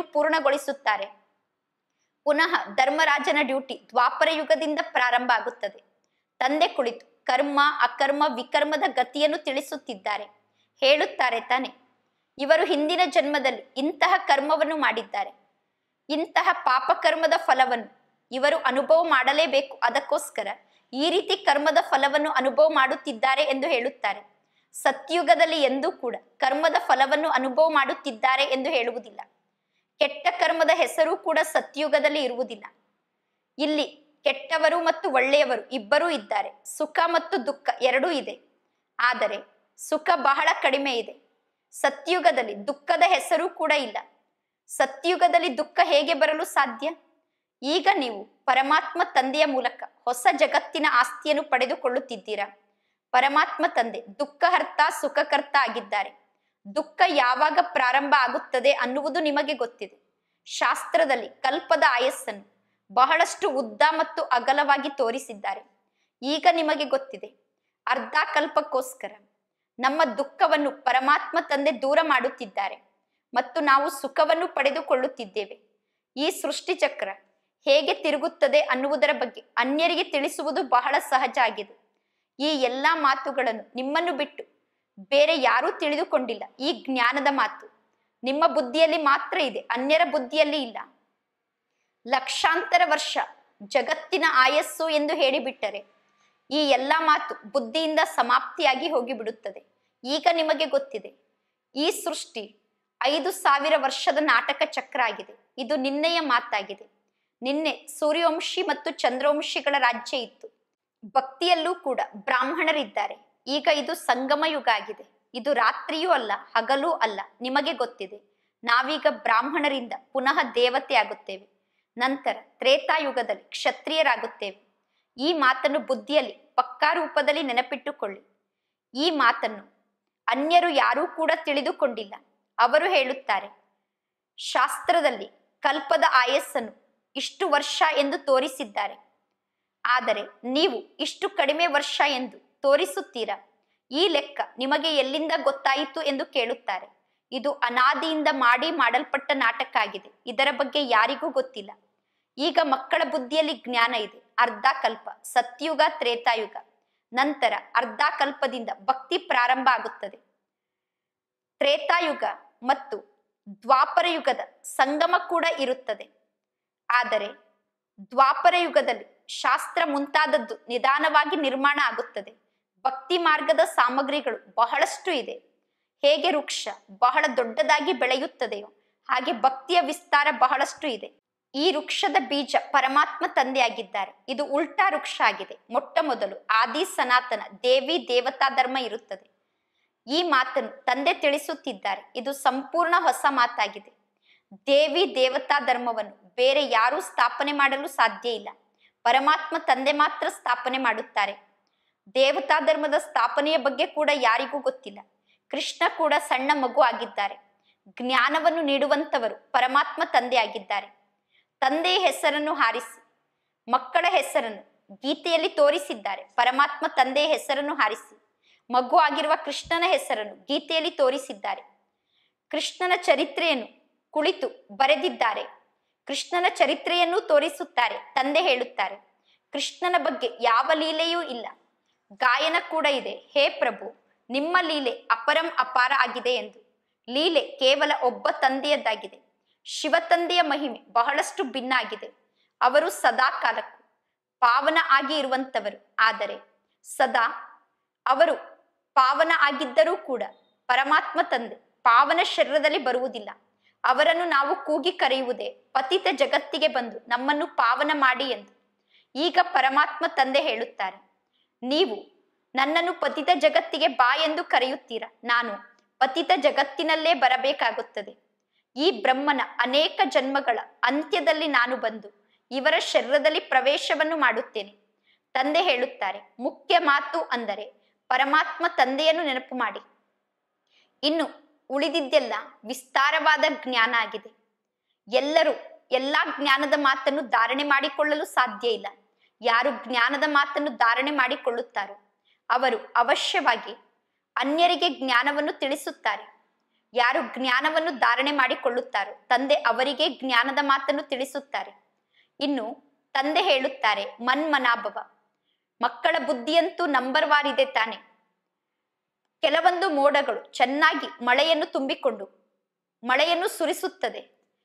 A: ಪೂರ್ಣಗೊಳಿಸುತ್ತಾರೆ ಪುನಃ ಧರ್ಮರಾಜನ ಡ್ಯೂಟಿ ದ್ವಾಪರ ಯುಗದಿಂದ ಪ್ರಾರಂಭ ಆಗುತ್ತದೆ ತಂದೆ ಕುಳಿತು ಕರ್ಮ ಅಕರ್ಮ ವಿಕರ್ಮದ ಗತಿಯನ್ನು ತಿಳಿಸುತ್ತಿದ್ದಾರೆ ಹೇಳುತ್ತಾರೆ ತಾನೆ ಇವರು ಹಿಂದಿನ ಜನ್ಮದಲ್ಲಿ ಇಂತಹ ಕರ್ಮವನ್ನು ಮಾಡಿದ್ದಾರೆ ಇಂತಹ ಪಾಪಕರ್ಮದ ಫಲವನ್ನು ಇವರು ಅನುಭವ ಮಾಡಲೇಬೇಕು ಅದಕ್ಕೋಸ್ಕರ ಈ ರೀತಿ ಕರ್ಮದ ಫಲವನ್ನು ಅನುಭವ ಮಾಡುತ್ತಿದ್ದಾರೆ ಎಂದು ಹೇಳುತ್ತಾರೆ ಸತ್ಯುಗದಲ್ಲಿ ಎಂದೂ ಕೂಡ ಕರ್ಮದ ಫಲವನ್ನು ಅನುಭವ ಮಾಡುತ್ತಿದ್ದಾರೆ ಎಂದು ಹೇಳುವುದಿಲ್ಲ ಕೆಟ್ಟ ಕರ್ಮದ ಹೆಸರು ಕೂಡ ಸತ್ಯುಗದಲ್ಲಿ ಇರುವುದಿಲ್ಲ ಇಲ್ಲಿ ಕೆಟ್ಟವರು ಮತ್ತು ಒಳ್ಳೆಯವರು ಇಬ್ಬರೂ ಇದ್ದಾರೆ ಸುಖ ಮತ್ತು ದುಃಖ ಎರಡೂ ಇದೆ ಆದರೆ ಸುಖ ಬಹಳ ಕಡಿಮೆ ಇದೆ ಸತ್ಯುಗದಲ್ಲಿ ದುಃಖದ ಹೆಸರು ಕೂಡ ಇಲ್ಲ ಸತ್ಯುಗದಲ್ಲಿ ದುಃಖ ಹೇಗೆ ಬರಲು ಸಾಧ್ಯ ಈಗ ನೀವು ಪರಮಾತ್ಮ ತಂದೆಯ ಮೂಲಕ ಹೊಸ ಜಗತ್ತಿನ ಆಸ್ತಿಯನ್ನು ಪಡೆದುಕೊಳ್ಳುತ್ತಿದ್ದೀರಾ ಪರಮಾತ್ಮ ತಂದೆ ದುಃಖಹರ್ತ ಸುಖಕರ್ತ ಆಗಿದ್ದಾರೆ ದುಃಖ ಯಾವಾಗ ಪ್ರಾರಂಭ ಆಗುತ್ತದೆ ಅನ್ನುವುದು ನಿಮಗೆ ಗೊತ್ತಿದೆ ಶಾಸ್ತ್ರದಲ್ಲಿ ಕಲ್ಪದ ಆಯಸ್ಸನ್ನು ಬಹಳಷ್ಟು ಉದ್ದ ಮತ್ತು ಅಗಲವಾಗಿ ತೋರಿಸಿದ್ದಾರೆ ಈಗ ನಿಮಗೆ ಗೊತ್ತಿದೆ ಅರ್ಧ ಕಲ್ಪಕ್ಕೋಸ್ಕರ ನಮ್ಮ ದುಃಖವನ್ನು ಪರಮಾತ್ಮ ತಂದೆ ದೂರ ಮಾಡುತ್ತಿದ್ದಾರೆ ಮತ್ತು ನಾವು ಸುಖವನ್ನು ಪಡೆದುಕೊಳ್ಳುತ್ತಿದ್ದೇವೆ ಈ ಸೃಷ್ಟಿ ಚಕ್ರ ಹೇಗೆ ತಿರುಗುತ್ತದೆ ಅನ್ನುವುದರ ಬಗ್ಗೆ ಅನ್ಯರಿಗೆ ತಿಳಿಸುವುದು ಬಹಳ ಸಹಜ ಆಗಿದೆ ಈ ಎಲ್ಲಾ ಮಾತುಗಳನ್ನು ನಿಮ್ಮನ್ನು ಬಿಟ್ಟು ಬೇರೆ ಯಾರೂ ತಿಳಿದುಕೊಂಡಿಲ್ಲ ಈ ಜ್ಞಾನದ ಮಾತು ನಿಮ್ಮ ಬುದ್ಧಿಯಲ್ಲಿ ಮಾತ್ರ ಇದೆ ಅನ್ಯರ ಬುದ್ಧಿಯಲ್ಲಿ ಇಲ್ಲ ಲಕ್ಷಾಂತರ ವರ್ಷ ಜಗತ್ತಿನ ಆಯಸ್ಸು ಎಂದು ಹೇಳಿಬಿಟ್ಟರೆ ಈ ಎಲ್ಲ ಮಾತು ಬುದ್ಧಿಯಿಂದ ಸಮಾಪ್ತಿಯಾಗಿ ಹೋಗಿಬಿಡುತ್ತದೆ ಈಗ ನಿಮಗೆ ಗೊತ್ತಿದೆ ಈ ಸೃಷ್ಟಿ ಐದು ಸಾವಿರ ವರ್ಷದ ನಾಟಕ ಚಕ್ರ ಆಗಿದೆ ಇದು ನಿನ್ನೆಯ ಮಾತಾಗಿದೆ ನಿನ್ನೆ ಸೂರ್ಯವಂಶಿ ಮತ್ತು ಚಂದ್ರವಂಶಿಗಳ ರಾಜ್ಯ ಇತ್ತು ಭಕ್ತಿಯಲ್ಲೂ ಕೂಡ ಬ್ರಾಹ್ಮಣರಿದ್ದಾರೆ ಈಗ ಇದು ಸಂಗಮ ಯುಗ ಆಗಿದೆ ಇದು ರಾತ್ರಿಯೂ ಅಲ್ಲ ಹಗಲೂ ಅಲ್ಲ ನಿಮಗೆ ಗೊತ್ತಿದೆ ನಾವೀಗ ಬ್ರಾಹ್ಮಣರಿಂದ ಪುನಃ ದೇವತೆ ಆಗುತ್ತೇವೆ ನಂತರ ತ್ರೇತಾಯುಗದಲ್ಲಿ ಕ್ಷತ್ರಿಯರಾಗುತ್ತೇವೆ ಈ ಮಾತನ್ನು ಬುದ್ಧಿಯಲ್ಲಿ ಪಕ್ಕಾ ರೂಪದಲ್ಲಿ ನೆನಪಿಟ್ಟುಕೊಳ್ಳಿ ಈ ಮಾತನ್ನು ಅನ್ಯರು ಯಾರೂ ಕೂಡ ತಿಳಿದುಕೊಂಡಿಲ್ಲ ಅವರು ಹೇಳುತ್ತಾರೆ ಶಾಸ್ತ್ರದಲ್ಲಿ ಕಲ್ಪದ ಆಯಸ್ಸನ್ನು ಇಷ್ಟು ವರ್ಷ ಎಂದು ತೋರಿಸಿದ್ದಾರೆ ಆದರೆ ನೀವು ಇಷ್ಟು ಕಡಿಮೆ ವರ್ಷ ಎಂದು ತೋರಿಸುತ್ತೀರಾ ಈ ಲೆಕ್ಕ ನಿಮಗೆ ಎಲ್ಲಿಂದ ಗೊತ್ತಾಯಿತು ಎಂದು ಕೇಳುತ್ತಾರೆ ಇದು ಅನಾದಿಯಿಂದ ಮಾಡಿ ಮಾಡಲ್ಪಟ್ಟ ನಾಟಕ ಆಗಿದೆ ಇದರ ಬಗ್ಗೆ ಯಾರಿಗೂ ಗೊತ್ತಿಲ್ಲ ಈಗ ಮಕ್ಕಳ ಬುದ್ಧಿಯಲ್ಲಿ ಜ್ಞಾನ ಇದೆ ಅರ್ಧ ಕಲ್ಪ ಸತ್ಯುಗ ತ್ರೇತಾಯುಗ ನಂತರ ಅರ್ಧ ಕಲ್ಪದಿಂದ ಭಕ್ತಿ ಪ್ರಾರಂಭ ಆಗುತ್ತದೆ ತ್ರೇತಾಯುಗ ಮತ್ತು ದ್ವಾಪರ ಯುಗದ ಸಂಗಮ ಕೂಡ ಇರುತ್ತದೆ ಆದರೆ ದ್ವಾಪರ ಯುಗದಲ್ಲಿ ಶಾಸ್ತ್ರ ಮುಂತಾದದ್ದು ನಿಧಾನವಾಗಿ ನಿರ್ಮಾಣ ಆಗುತ್ತದೆ ಭಕ್ತಿ ಮಾರ್ಗದ ಸಾಮಗ್ರಿಗಳು ಬಹಳಷ್ಟು ಇದೆ ಹೇಗೆ ವೃಕ್ಷ ಬಹಳ ದೊಡ್ಡದಾಗಿ ಬೆಳೆಯುತ್ತದೆಯೋ ಹಾಗೆ ಭಕ್ತಿಯ ವಿಸ್ತಾರ ಬಹಳಷ್ಟು ಇದೆ ಈ ವೃಕ್ಷದ ಬೀಜ ಪರಮಾತ್ಮ ತಂದೆಯಾಗಿದ್ದಾರೆ ಇದು ಉಲ್ಟಾ ವೃಕ್ಷ ಆಗಿದೆ ಮೊಟ್ಟ ಮೊದಲು ಆದಿ ಸನಾತನ ದೇವಿ ದೇವತಾ ಧರ್ಮ ಇರುತ್ತದೆ ಈ ಮಾತನ್ನು ತಂದೆ ತಿಳಿಸುತ್ತಿದ್ದಾರೆ ಇದು ಸಂಪೂರ್ಣ ಹೊಸ ಮಾತಾಗಿದೆ ದೇವಿ ದೇವತಾ ಧರ್ಮವನ್ನು ಬೇರೆ ಯಾರೂ ಸ್ಥಾಪನೆ ಮಾಡಲು ಸಾಧ್ಯ ಇಲ್ಲ ಪರಮಾತ್ಮ ತಂದೆ ಮಾತ್ರ ಸ್ಥಾಪನೆ ಮಾಡುತ್ತಾರೆ ದೇವತಾ ಧರ್ಮದ ಸ್ಥಾಪನೆಯ ಬಗ್ಗೆ ಕೂಡ ಯಾರಿಗೂ ಗೊತ್ತಿಲ್ಲ ಕೃಷ್ಣ ಕೂಡ ಸಣ್ಣ ಮಗು ಆಗಿದ್ದಾರೆ ಜ್ಞಾನವನ್ನು ನೀಡುವಂತವರು ಪರಮಾತ್ಮ ತಂದೆ ಆಗಿದ್ದಾರೆ ತಂದೆಯ ಹೆಸರನ್ನು ಹಾರಿಸಿ ಮಕ್ಕಳ ಹೆಸರನ್ನು ಗೀತೆಯಲ್ಲಿ ತೋರಿಸಿದ್ದಾರೆ ಪರಮಾತ್ಮ ತಂದೆಯ ಹೆಸರನ್ನು ಹಾರಿಸಿ ಮಗು ಆಗಿರುವ ಕೃಷ್ಣನ ಹೆಸರನ್ನು ಗೀತೆಯಲ್ಲಿ ತೋರಿಸಿದ್ದಾರೆ ಕೃಷ್ಣನ ಚರಿತ್ರೆಯನ್ನು ಕುಳಿತು ಬರೆದಿದ್ದಾರೆ ಕೃಷ್ಣನ ಚರಿತ್ರೆಯನ್ನು ತೋರಿಸುತ್ತಾರೆ ತಂದೆ ಹೇಳುತ್ತಾರೆ ಕೃಷ್ಣನ ಬಗ್ಗೆ ಯಾವ ಲೀಲೆಯೂ ಇಲ್ಲ ಗಾಯನ ಕೂಡ ಇದೆ ಹೇ ಪ್ರಭು ನಿಮ್ಮ ಲೀಲೆ ಅಪರಂ ಅಪಾರ ಆಗಿದೆ ಎಂದು ಲೀಲೆ ಕೇವಲ ಒಬ್ಬ ತಂದೆಯದ್ದಾಗಿದೆ ಶಿವ ತಂದೆಯ ಮಹಿಮೆ ಬಹಳಷ್ಟು ಭಿನ್ನ ಆಗಿದೆ ಅವರು ಸದಾ ಕಾಲಕ್ಕೂ ಪಾವನ ಆಗಿ ಇರುವಂತವರು ಆದರೆ ಸದಾ ಅವರು ಪಾವನ ಆಗಿದ್ದರೂ ಕೂಡ ಪರಮಾತ್ಮ ತಂದೆ ಪಾವನ ಶರೀರದಲ್ಲಿ ಬರುವುದಿಲ್ಲ ಅವರನ್ನು ನಾವು ಕೂಗಿ ಕರೆಯುವುದೇ ಪತಿತ ಜಗತ್ತಿಗೆ ಬಂದು ನಮ್ಮನ್ನು ಪಾವನ ಮಾಡಿ ಎಂದು ಈಗ ಪರಮಾತ್ಮ ತಂದೆ ಹೇಳುತ್ತಾರೆ ನೀವು ನನ್ನನ್ನು ಪತಿತ ಜಗತ್ತಿಗೆ ಬಾ ಎಂದು ಕರೆಯುತ್ತೀರಾ ನಾನು ಪತಿತ ಜಗತ್ತಿನಲ್ಲೇ ಬರಬೇಕಾಗುತ್ತದೆ ಈ ಬ್ರಹ್ಮನ ಅನೇಕ ಜನ್ಮಗಳ ಅಂತ್ಯದಲ್ಲಿ ನಾನು ಬಂದು ಇವರ ಶರೀರದಲ್ಲಿ ಪ್ರವೇಶವನ್ನು ಮಾಡುತ್ತೇನೆ ತಂದೆ ಹೇಳುತ್ತಾರೆ ಮುಖ್ಯ ಮಾತು ಅಂದರೆ ಪರಮಾತ್ಮ ತಂದೆಯನ್ನು ನೆನಪು ಮಾಡಿ ಇನ್ನು ಉಳಿದಿದ್ದೆಲ್ಲ ವಿಸ್ತಾರವಾದ ಜ್ಞಾನ ಆಗಿದೆ ಎಲ್ಲರೂ ಎಲ್ಲಾ ಜ್ಞಾನದ ಮಾತನ್ನು ಧಾರಣೆ ಮಾಡಿಕೊಳ್ಳಲು ಸಾಧ್ಯ ಇಲ್ಲ ಯಾರು ಜ್ಞಾನದ ಮಾತನ್ನು ಧಾರಣೆ ಮಾಡಿಕೊಳ್ಳುತ್ತಾರೋ ಅವರು ಅವಶ್ಯವಾಗಿ ಅನ್ಯರಿಗೆ ಜ್ಞಾನವನ್ನು ತಿಳಿಸುತ್ತಾರೆ ಯಾರು ಜ್ಞಾನವನ್ನು ಧಾರಣೆ ಮಾಡಿಕೊಳ್ಳುತ್ತಾರೋ ತಂದೆ ಅವರಿಗೆ ಜ್ಞಾನದ ಮಾತನ್ನು ತಿಳಿಸುತ್ತಾರೆ ಇನ್ನು ತಂದೆ ಹೇಳುತ್ತಾರೆ ಮನ್ಮನಾಭವ ಮಕ್ಕಳ ಬುದ್ಧಿಯಂತೂ ನಂಬರ್ ವಾರ್ ಇದೆ ತಾನೆ ಕೆಲವೊಂದು ಮೋಡಗಳು ಚೆನ್ನಾಗಿ ಮಳೆಯನ್ನು ತುಂಬಿಕೊಂಡು ಮಳೆಯನ್ನು ಸುರಿಸುತ್ತದೆ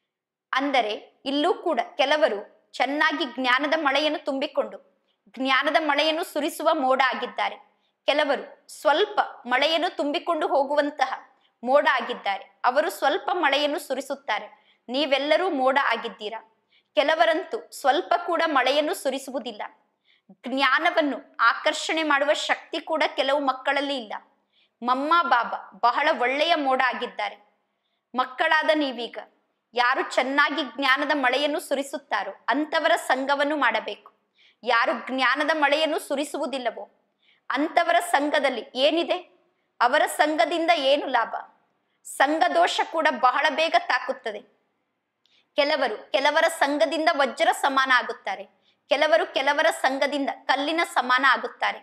A: ಅಂದರೆ ಇಲ್ಲೂ ಕೂಡ ಕೆಲವರು ಚೆನ್ನಾಗಿ ಜ್ಞಾನದ ಮಳೆಯನ್ನು ತುಂಬಿಕೊಂಡು ಜ್ಞಾನದ ಮಳೆಯನ್ನು ಸುರಿಸುವ ಮೋಡ ಆಗಿದ್ದಾರೆ ಕೆಲವರು ಸ್ವಲ್ಪ ಮಳೆಯನ್ನು ತುಂಬಿಕೊಂಡು ಹೋಗುವಂತಹ ಮೋಡ ಆಗಿದ್ದಾರೆ ಅವರು ಸ್ವಲ್ಪ ಮಳೆಯನ್ನು ಸುರಿಸುತ್ತಾರೆ ನೀವೆಲ್ಲರೂ ಮೋಡ ಆಗಿದ್ದೀರಾ ಕೆಲವರಂತೂ ಸ್ವಲ್ಪ ಕೂಡ ಮಳೆಯನ್ನು ಸುರಿಸುವುದಿಲ್ಲ ಜ್ಞಾನವನ್ನು ಆಕರ್ಷಣೆ ಮಾಡುವ ಶಕ್ತಿ ಕೂಡ ಕೆಲವು ಮಕ್ಕಳಲ್ಲಿ ಇಲ್ಲ ಮಮ್ಮ ಬಾಬಾ ಬಹಳ ಒಳ್ಳೆಯ ಮೋಡ ಆಗಿದ್ದಾರೆ ಮಕ್ಕಳಾದ ನೀವೀಗ ಯಾರು ಚೆನ್ನಾಗಿ ಜ್ಞಾನದ ಮಳೆಯನ್ನು ಸುರಿಸುತ್ತಾರೋ ಅಂಥವರ ಸಂಘವನ್ನು ಮಾಡಬೇಕು ಯಾರು ಜ್ಞಾನದ ಮಳೆಯನ್ನು ಸುರಿಸುವುದಿಲ್ಲವೋ ಅಂಥವರ ಸಂಘದಲ್ಲಿ ಏನಿದೆ ಅವರ ಸಂಘದಿಂದ ಏನು ಲಾಭ ಸಂಘ ದೋಷ ಕೂಡ ಬಹಳ ಬೇಗ ತಾಕುತ್ತದೆ ಕೆಲವರು ಕೆಲವರ ಸಂಘದಿಂದ ವಜ್ರ ಸಮಾನ ಆಗುತ್ತಾರೆ ಕೆಲವರು ಕೆಲವರ ಸಂಘದಿಂದ ಕಲ್ಲಿನ ಸಮಾನ ಆಗುತ್ತಾರೆ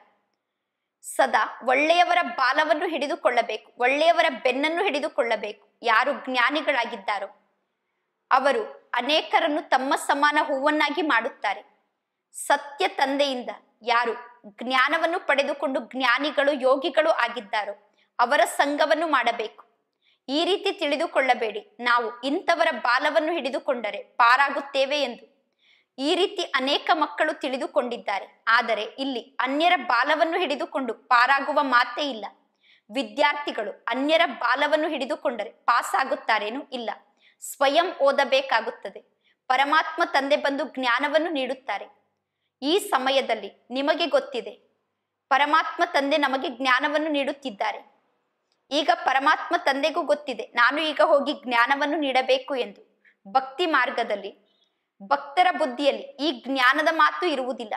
A: ಸದಾ ಒಳ್ಳೆಯವರ ಬಾಲವನ್ನು ಹಿಡಿದುಕೊಳ್ಳಬೇಕು ಒಳ್ಳೆಯವರ ಬೆನ್ನನ್ನು ಹಿಡಿದುಕೊಳ್ಳಬೇಕು ಯಾರು ಜ್ಞಾನಿಗಳಾಗಿದ್ದಾರೋ ಅವರು ಅನೇಕರನ್ನು ತಮ್ಮ ಸಮಾನ ಹೂವನ್ನಾಗಿ ಮಾಡುತ್ತಾರೆ ಸತ್ಯ ತಂದೆಯಿಂದ ಯಾರು ಜ್ಞಾನವನ್ನು ಪಡೆದುಕೊಂಡು ಜ್ಞಾನಿಗಳು ಯೋಗಿಗಳು ಆಗಿದ್ದಾರೋ ಅವರ ಸಂಘವನ್ನು ಮಾಡಬೇಕು ಈ ರೀತಿ ತಿಳಿದುಕೊಳ್ಳಬೇಡಿ ನಾವು ಇಂಥವರ ಬಾಲವನ್ನು ಹಿಡಿದುಕೊಂಡರೆ ಪಾರಾಗುತ್ತೇವೆ ಎಂದು ಈ ರೀತಿ ಅನೇಕ ಮಕ್ಕಳು ತಿಳಿದುಕೊಂಡಿದ್ದಾರೆ ಆದರೆ ಇಲ್ಲಿ ಅನ್ಯರ ಬಾಲವನ್ನು ಹಿಡಿದುಕೊಂಡು ಪಾರಾಗುವ ಮಾತೇ ಇಲ್ಲ ವಿದ್ಯಾರ್ಥಿಗಳು ಅನ್ಯರ ಬಾಲವನ್ನು ಹಿಡಿದುಕೊಂಡರೆ ಪಾಸ್ ಆಗುತ್ತಾರೇನು ಇಲ್ಲ ಸ್ವಯಂ ಓದಬೇಕಾಗುತ್ತದೆ ಪರಮಾತ್ಮ ತಂದೆ ಬಂದು ಜ್ಞಾನವನ್ನು ನೀಡುತ್ತಾರೆ ಈ ಸಮಯದಲ್ಲಿ ನಿಮಗೆ ಗೊತ್ತಿದೆ ಪರಮಾತ್ಮ ತಂದೆ ನಮಗೆ ಜ್ಞಾನವನ್ನು ನೀಡುತ್ತಿದ್ದಾರೆ ಈಗ ಪರಮಾತ್ಮ ತಂದೆಗೂ ಗೊತ್ತಿದೆ ನಾನು ಈಗ ಹೋಗಿ ಜ್ಞಾನವನ್ನು ನೀಡಬೇಕು ಎಂದು ಭಕ್ತಿ ಮಾರ್ಗದಲ್ಲಿ ಭಕ್ತರ ಬುದ್ಧಿಯಲ್ಲಿ ಈ ಜ್ಞಾನದ ಮಾತು ಇರುವುದಿಲ್ಲ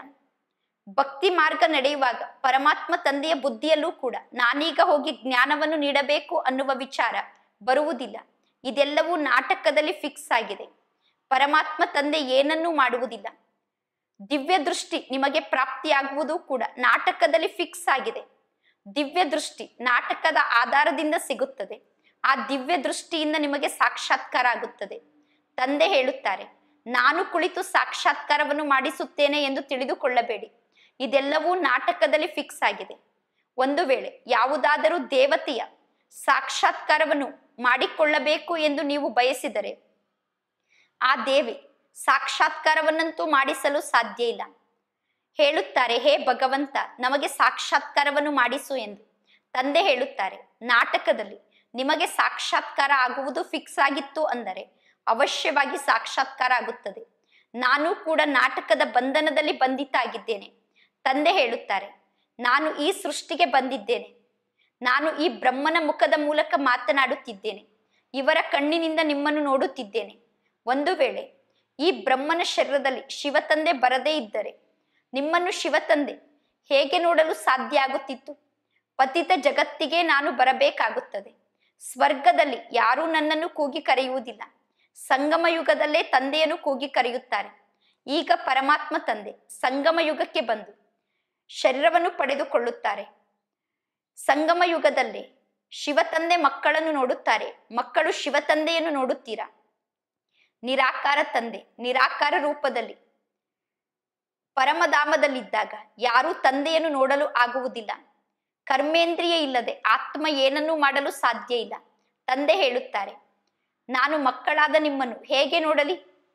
A: ಭಕ್ತಿ ಮಾರ್ಗ ನಡೆಯುವಾಗ ಪರಮಾತ್ಮ ತಂದೆಯ ಬುದ್ಧಿಯಲ್ಲೂ ಕೂಡ ನಾನೀಗ ಹೋಗಿ ಜ್ಞಾನವನ್ನು ನೀಡಬೇಕು ಅನ್ನುವ ವಿಚಾರ ಬರುವುದಿಲ್ಲ ಇದೆಲ್ಲವೂ ನಾಟಕದಲ್ಲಿ ಫಿಕ್ಸ್ ಆಗಿದೆ ಪರಮಾತ್ಮ ತಂದೆ ಏನನ್ನೂ ಮಾಡುವುದಿಲ್ಲ ದಿವ್ಯ ದೃಷ್ಟಿ ನಿಮಗೆ ಪ್ರಾಪ್ತಿಯಾಗುವುದು ಕೂಡ ನಾಟಕದಲ್ಲಿ ಫಿಕ್ಸ್ ಆಗಿದೆ ದಿವ್ಯ ದೃಷ್ಟಿ ನಾಟಕದ ಆಧಾರದಿಂದ ಸಿಗುತ್ತದೆ ಆ ದಿವ್ಯ ದೃಷ್ಟಿಯಿಂದ ನಿಮಗೆ ಸಾಕ್ಷಾತ್ಕಾರ ಆಗುತ್ತದೆ ತಂದೆ ಹೇಳುತ್ತಾರೆ ನಾನು ಕುಳಿತು ಸಾಕ್ಷಾತ್ಕಾರವನ್ನು ಮಾಡಿಸುತ್ತೇನೆ ಎಂದು ತಿಳಿದುಕೊಳ್ಳಬೇಡಿ ಇದೆಲ್ಲವೂ ನಾಟಕದಲ್ಲಿ ಫಿಕ್ಸ್ ಆಗಿದೆ ಒಂದು ವೇಳೆ ಯಾವುದಾದರೂ ದೇವತೆಯ ಸಾಕ್ಷಾತ್ಕಾರವನ್ನು ಮಾಡಿಕೊಳ್ಳಬೇಕು ಎಂದು ನೀವು ಬಯಸಿದರೆ ಆ ದೇವಿ ಸಾಕ್ಷಾತ್ಕಾರವನ್ನಂತೂ ಮಾಡಿಸಲು ಸಾಧ್ಯ ಇಲ್ಲ ಹೇಳುತ್ತಾರೆ ಹೇ ಭಗವಂತ ನಮಗೆ ಸಾಕ್ಷಾತ್ಕಾರವನ್ನು ಮಾಡಿಸು ಎಂದು ತಂದೆ ಹೇಳುತ್ತಾರೆ ನಾಟಕದಲ್ಲಿ ನಿಮಗೆ ಸಾಕ್ಷಾತ್ಕಾರ ಆಗುವುದು ಫಿಕ್ಸ್ ಆಗಿತ್ತು ಅಂದರೆ ಅವಶ್ಯವಾಗಿ ಸಾಕ್ಷಾತ್ಕಾರ ಆಗುತ್ತದೆ ನಾನು ಕೂಡ ನಾಟಕದ ಬಂಧನದಲ್ಲಿ ಬಂಧಿತ ಆಗಿದ್ದೇನೆ ತಂದೆ ಹೇಳುತ್ತಾರೆ ನಾನು ಈ ಸೃಷ್ಟಿಗೆ ಬಂದಿದ್ದೇನೆ ನಾನು ಈ ಬ್ರಹ್ಮನ ಮುಖದ ಮೂಲಕ ಮಾತನಾಡುತ್ತಿದ್ದೇನೆ ಇವರ ಕಣ್ಣಿನಿಂದ ನಿಮ್ಮನ್ನು ನೋಡುತ್ತಿದ್ದೇನೆ ಒಂದು ವೇಳೆ ಈ ಬ್ರಹ್ಮನ ಶರೀರದಲ್ಲಿ ಶಿವತಂದೆ ಬರದೇ ಇದ್ದರೆ ನಿಮ್ಮನ್ನು ಶಿವತಂದೆ ಹೇಗೆ ನೋಡಲು ಸಾಧ್ಯ ಆಗುತ್ತಿತ್ತು ಪತಿತ ಜಗತ್ತಿಗೆ ನಾನು ಬರಬೇಕಾಗುತ್ತದೆ ಸ್ವರ್ಗದಲ್ಲಿ ಯಾರೂ ನನ್ನನ್ನು ಕೂಗಿ ಕರೆಯುವುದಿಲ್ಲ ಸಂಗಮ ಯುಗದಲ್ಲೇ ತಂದೆಯನ್ನು ಕೂಗಿ ಕರೆಯುತ್ತಾರೆ ಈಗ ಪರಮಾತ್ಮ ತಂದೆ ಸಂಗಮ ಯುಗಕ್ಕೆ ಬಂದು ಶರೀರವನ್ನು ಪಡೆದುಕೊಳ್ಳುತ್ತಾರೆ ಸಂಗಮ ಯುಗದಲ್ಲಿ ಶಿವತಂದೆ ಮಕ್ಕಳನ್ನು ನೋಡುತ್ತಾರೆ ಮಕ್ಕಳು ಶಿವತಂದೆಯನ್ನು ನೋಡುತ್ತೀರಾ ನಿರಾಕಾರ ತಂದೆ ನಿರಾಕಾರ ರೂಪದಲ್ಲಿ ಪರಮಧಾಮದಲ್ಲಿದ್ದಾಗ ಯಾರೂ ತಂದೆಯನ್ನು ನೋಡಲು ಆಗುವುದಿಲ್ಲ ಕರ್ಮೇಂದ್ರಿಯ ಇಲ್ಲದೆ ಆತ್ಮ ಏನನ್ನೂ ಮಾಡಲು ಸಾಧ್ಯ ಇಲ್ಲ ತಂದೆ ಹೇಳುತ್ತಾರೆ ನಾನು ಮಕ್ಕಳಾದ ನಿಮ್ಮನ್ನು ಹೇಗೆ ನೋಡಲಿ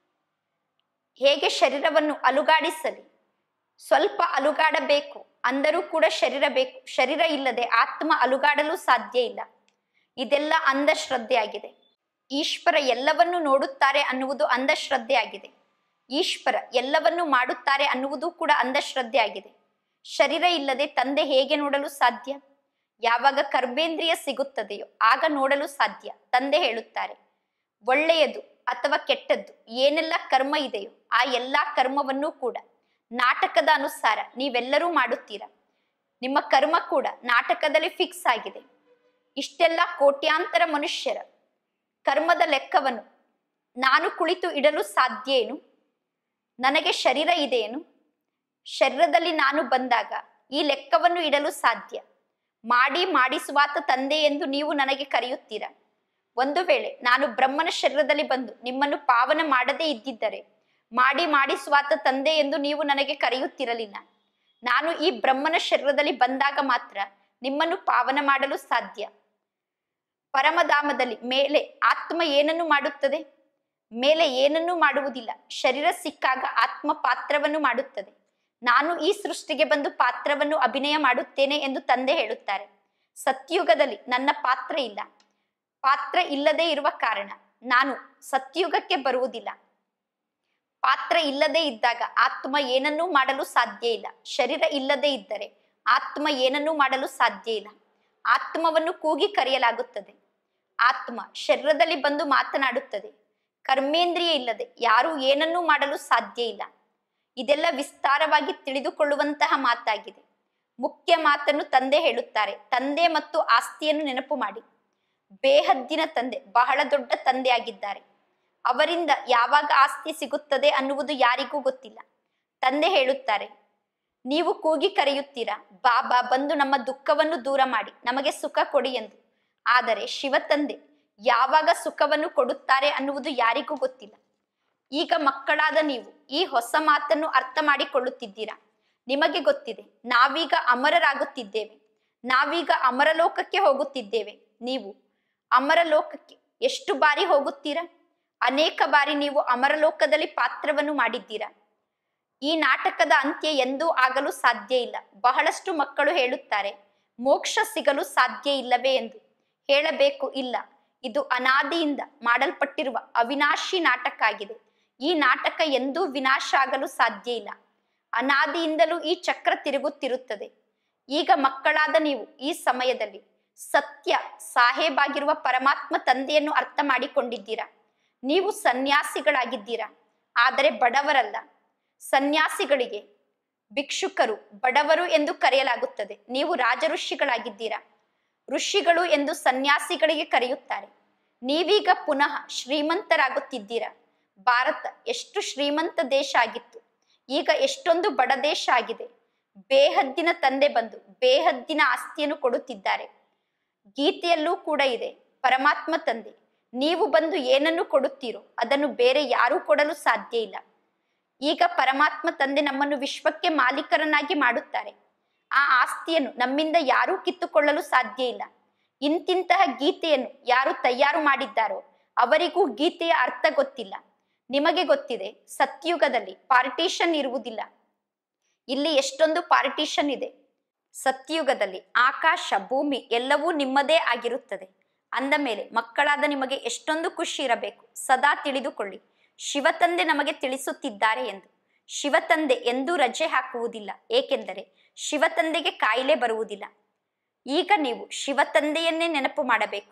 A: ಹೇಗೆ ಶರೀರವನ್ನು ಅಲುಗಾಡಿಸಲಿ ಸ್ವಲ್ಪ ಅಲುಗಾಡಬೇಕು ಅಂದರೂ ಕೂಡ ಶರೀರ ಬೇಕು ಶರೀರ ಇಲ್ಲದೆ ಆತ್ಮ ಅಲುಗಾಡಲು ಸಾಧ್ಯ ಇಲ್ಲ ಇದೆಲ್ಲ ಅಂಧಶ್ರದ್ಧೆ ಆಗಿದೆ ಈಶ್ವರ ಎಲ್ಲವನ್ನೂ ನೋಡುತ್ತಾರೆ ಅನ್ನುವುದು ಅಂಧಶ್ರದ್ಧೆ ಆಗಿದೆ ಈಶ್ವರ ಎಲ್ಲವನ್ನೂ ಮಾಡುತ್ತಾರೆ ಅನ್ನುವುದು ಕೂಡ ಅಂಧಶ್ರದ್ಧೆ ಆಗಿದೆ ಶರೀರ ಇಲ್ಲದೆ ತಂದೆ ಹೇಗೆ ನೋಡಲು ಸಾಧ್ಯ ಯಾವಾಗ ಕರ್ಮೇಂದ್ರಿಯ ಸಿಗುತ್ತದೆಯೋ ಆಗ ನೋಡಲು ಸಾಧ್ಯ ತಂದೆ ಹೇಳುತ್ತಾರೆ ಒಳ್ಳೆಯದು ಅಥವಾ ಕೆಟ್ಟದ್ದು ಏನೆಲ್ಲ ಕರ್ಮ ಇದೆಯೋ ಆ ಎಲ್ಲಾ ಕರ್ಮವನ್ನೂ ಕೂಡ ನಾಟಕದ ಅನುಸಾರ ನೀವೆಲ್ಲರೂ ಮಾಡುತ್ತೀರಾ ನಿಮ್ಮ ಕರ್ಮ ಕೂಡ ನಾಟಕದಲ್ಲಿ ಫಿಕ್ಸ್ ಆಗಿದೆ ಇಷ್ಟೆಲ್ಲ ಕೋಟ್ಯಾಂತರ ಮನುಷ್ಯರ ಕರ್ಮದ ಲೆಕ್ಕವನ್ನು ನಾನು ಕುಳಿತು ಇಡಲು ಸಾಧ್ಯ ಏನು ನನಗೆ ಶರೀರ ಇದೆಯೇನು ಶರೀರದಲ್ಲಿ ನಾನು ಬಂದಾಗ ಈ ಲೆಕ್ಕವನ್ನು ಇಡಲು ಸಾಧ್ಯ ಮಾಡಿ ಮಾಡಿಸುವಾತ ತಂದೆ ಎಂದು ನೀವು ನನಗೆ ಕರೆಯುತ್ತೀರಾ ಒಂದು ವೇಳೆ ನಾನು ಬ್ರಹ್ಮನ ಶರೀರದಲ್ಲಿ ಬಂದು ನಿಮ್ಮನ್ನು ಪಾವನ ಮಾಡದೇ ಇದ್ದಿದ್ದರೆ ಮಾಡಿ ಮಾಡಿಸುವಾತ ತಂದೆ ಎಂದು ನೀವು ನನಗೆ ಕರೆಯುತ್ತಿರಲಿಲ್ಲ ನಾನು ಈ ಬ್ರಹ್ಮನ ಶರೀರದಲ್ಲಿ ಬಂದಾಗ ಮಾತ್ರ ನಿಮ್ಮನ್ನು ಪಾವನ ಮಾಡಲು ಸಾಧ್ಯ ಪರಮಧಾಮದಲ್ಲಿ ಮೇಲೆ ಆತ್ಮ ಏನನ್ನು ಮಾಡುತ್ತದೆ ಮೇಲೆ ಏನನ್ನೂ ಮಾಡುವುದಿಲ್ಲ ಶರೀರ ಸಿಕ್ಕಾಗ ಆತ್ಮ ಪಾತ್ರವನ್ನು ಮಾಡುತ್ತದೆ ನಾನು ಈ ಸೃಷ್ಟಿಗೆ ಬಂದು ಪಾತ್ರವನ್ನು ಅಭಿನಯ ಮಾಡುತ್ತೇನೆ ಎಂದು ತಂದೆ ಹೇಳುತ್ತಾರೆ ಸತ್ಯುಗದಲ್ಲಿ ನನ್ನ ಪಾತ್ರ ಇಲ್ಲ ಪಾತ್ರ ಇಲ್ಲದೆ ಇರುವ ಕಾರಣ ನಾನು ಸತ್ಯುಗಕ್ಕೆ ಬರುವುದಿಲ್ಲ ಪಾತ್ರ ಇಲ್ಲದೆ ಇದ್ದಾಗ ಆತ್ಮ ಏನನ್ನೂ ಮಾಡಲು ಸಾಧ್ಯ ಇಲ್ಲ ಶರೀರ ಇಲ್ಲದೆ ಇದ್ದರೆ ಆತ್ಮ ಏನನ್ನೂ ಮಾಡಲು ಸಾಧ್ಯ ಇಲ್ಲ ಆತ್ಮವನ್ನು ಕೂಗಿ ಕರೆಯಲಾಗುತ್ತದೆ ಆತ್ಮ ಶರೀರದಲ್ಲಿ ಬಂದು ಮಾತನಾಡುತ್ತದೆ ಕರ್ಮೇಂದ್ರಿಯ ಇಲ್ಲದೆ ಯಾರೂ ಏನನ್ನೂ ಮಾಡಲು ಸಾಧ್ಯ ಇಲ್ಲ ಇದೆಲ್ಲ ವಿಸ್ತಾರವಾಗಿ ತಿಳಿದುಕೊಳ್ಳುವಂತಹ ಮಾತಾಗಿದೆ ಮುಖ್ಯ ಮಾತನ್ನು ತಂದೆ ಹೇಳುತ್ತಾರೆ ತಂದೆ ಮತ್ತು ಆಸ್ತಿಯನ್ನು ನೆನಪು ಮಾಡಿ ಬೇಹದ್ದಿನ ತಂದೆ ಬಹಳ ದೊಡ್ಡ ತಂದೆಯಾಗಿದ್ದಾರೆ ಅವರಿಂದ ಯಾವಾಗ ಆಸ್ತಿ ಸಿಗುತ್ತದೆ ಅನ್ನುವುದು ಯಾರಿಗೂ ಗೊತ್ತಿಲ್ಲ ತಂದೆ ಹೇಳುತ್ತಾರೆ ನೀವು ಕೂಗಿ ಕರೆಯುತ್ತೀರಾ ಬಾಬಾ ಬಂದು ನಮ್ಮ ದುಃಖವನ್ನು ದೂರ ಮಾಡಿ ನಮಗೆ ಸುಖ ಕೊಡಿ ಎಂದು ಆದರೆ ಶಿವ ತಂದೆ ಯಾವಾಗ ಸುಖವನ್ನು ಕೊಡುತ್ತಾರೆ ಅನ್ನುವುದು ಯಾರಿಗೂ ಗೊತ್ತಿಲ್ಲ ಈಗ ಮಕ್ಕಳಾದ ನೀವು ಈ ಹೊಸ ಮಾತನ್ನು ಅರ್ಥ ಮಾಡಿಕೊಳ್ಳುತ್ತಿದ್ದೀರಾ ನಿಮಗೆ ಗೊತ್ತಿದೆ ನಾವೀಗ ಅಮರರಾಗುತ್ತಿದ್ದೇವೆ ನಾವೀಗ ಅಮರಲೋಕಕ್ಕೆ ಹೋಗುತ್ತಿದ್ದೇವೆ ನೀವು ಅಮರಲೋಕಕ್ಕೆ ಎಷ್ಟು ಬಾರಿ ಹೋಗುತ್ತೀರಾ ಅನೇಕ ಬಾರಿ ನೀವು ಅಮರಲೋಕದಲ್ಲಿ ಪಾತ್ರವನ್ನು ಮಾಡಿದ್ದೀರಾ ಈ ನಾಟಕದ ಅಂತ್ಯ ಎಂದೂ ಆಗಲು ಸಾಧ್ಯ ಇಲ್ಲ ಬಹಳಷ್ಟು ಮಕ್ಕಳು ಹೇಳುತ್ತಾರೆ ಮೋಕ್ಷ ಸಿಗಲು ಸಾಧ್ಯ ಇಲ್ಲವೇ ಎಂದು ಹೇಳಬೇಕು ಇಲ್ಲ ಇದು ಅನಾದಿಯಿಂದ ಮಾಡಲ್ಪಟ್ಟಿರುವ ಅವಿನಾಶಿ ನಾಟಕ ಆಗಿದೆ ಈ ನಾಟಕ ಎಂದೂ ವಿನಾಶ ಆಗಲು ಸಾಧ್ಯ ಇಲ್ಲ ಅನಾದಿಯಿಂದಲೂ ಈ ಚಕ್ರ ತಿರುಗುತ್ತಿರುತ್ತದೆ ಈಗ ಮಕ್ಕಳಾದ ನೀವು ಈ ಸಮಯದಲ್ಲಿ ಸತ್ಯ ಸಾಹೇಬಾಗಿರುವ ಪರಮಾತ್ಮ ತಂದೆಯನ್ನು ಅರ್ಥ ಮಾಡಿಕೊಂಡಿದ್ದೀರಾ ನೀವು ಸನ್ಯಾಸಿಗಳಾಗಿದ್ದೀರಾ ಆದರೆ ಬಡವರಲ್ಲ ಸನ್ಯಾಸಿಗಳಿಗೆ ಭಿಕ್ಷುಕರು ಬಡವರು ಎಂದು ಕರೆಯಲಾಗುತ್ತದೆ ನೀವು ರಾಜ ಋಷಿಗಳಾಗಿದ್ದೀರಾ ಋಷಿಗಳು ಎಂದು ಸನ್ಯಾಸಿಗಳಿಗೆ ಕರೆಯುತ್ತಾರೆ ನೀವೀಗ ಪುನಃ ಶ್ರೀಮಂತರಾಗುತ್ತಿದ್ದೀರಾ ಭಾರತ ಎಷ್ಟು ಶ್ರೀಮಂತ ದೇಶ ಆಗಿತ್ತು ಈಗ ಎಷ್ಟೊಂದು ಬಡ ದೇಶ ಆಗಿದೆ ಬೇಹದ್ದಿನ ತಂದೆ ಬಂದು ಬೇಹದ್ದಿನ ಆಸ್ತಿಯನ್ನು ಕೊಡುತ್ತಿದ್ದಾರೆ ಗೀತೆಯಲ್ಲೂ ಕೂಡ ಇದೆ ಪರಮಾತ್ಮ ತಂದೆ ನೀವು ಬಂದು ಏನನ್ನು ಕೊಡುತ್ತೀರೋ ಅದನ್ನು ಬೇರೆ ಯಾರೂ ಕೊಡಲು ಸಾಧ್ಯ ಇಲ್ಲ ಈಗ ಪರಮಾತ್ಮ ತಂದೆ ನಮ್ಮನ್ನು ವಿಶ್ವಕ್ಕೆ ಮಾಲೀಕರನ್ನಾಗಿ ಮಾಡುತ್ತಾರೆ ಆ ಆಸ್ತಿಯನ್ನು ನಮ್ಮಿಂದ ಯಾರೂ ಕಿತ್ತುಕೊಳ್ಳಲು ಸಾಧ್ಯ ಇಲ್ಲ ಇಂತಿಂತಹ ಗೀತೆಯನ್ನು ಯಾರು ತಯಾರು ಮಾಡಿದ್ದಾರೋ ಅವರಿಗೂ ಗೀತೆಯ ಅರ್ಥ ಗೊತ್ತಿಲ್ಲ ನಿಮಗೆ ಗೊತ್ತಿದೆ ಸತ್ಯುಗದಲ್ಲಿ ಪಾರ್ಟಿಷನ್ ಇರುವುದಿಲ್ಲ ಇಲ್ಲಿ ಎಷ್ಟೊಂದು ಪಾರ್ಟಿಷನ್ ಇದೆ ಸತ್ಯುಗದಲ್ಲಿ ಆಕಾಶ ಭೂಮಿ ಎಲ್ಲವೂ ನಿಮ್ಮದೇ ಆಗಿರುತ್ತದೆ ಅಂದ ಮೇಲೆ ಮಕ್ಕಳಾದ ನಿಮಗೆ ಎಷ್ಟೊಂದು ಖುಷಿ ಇರಬೇಕು ಸದಾ ತಿಳಿದುಕೊಳ್ಳಿ ಶಿವತಂದೆ ನಮಗೆ ತಿಳಿಸುತ್ತಿದ್ದಾರೆ ಎಂದು ಶಿವತಂದೆ ಎಂದೂ ರಜೆ ಹಾಕುವುದಿಲ್ಲ ಏಕೆಂದರೆ ಶಿವತಂದೆಗೆ ಕಾಯಿಲೆ ಬರುವುದಿಲ್ಲ ಈಗ ನೀವು ಶಿವತಂದೆಯನ್ನೇ ನೆನಪು ಮಾಡಬೇಕು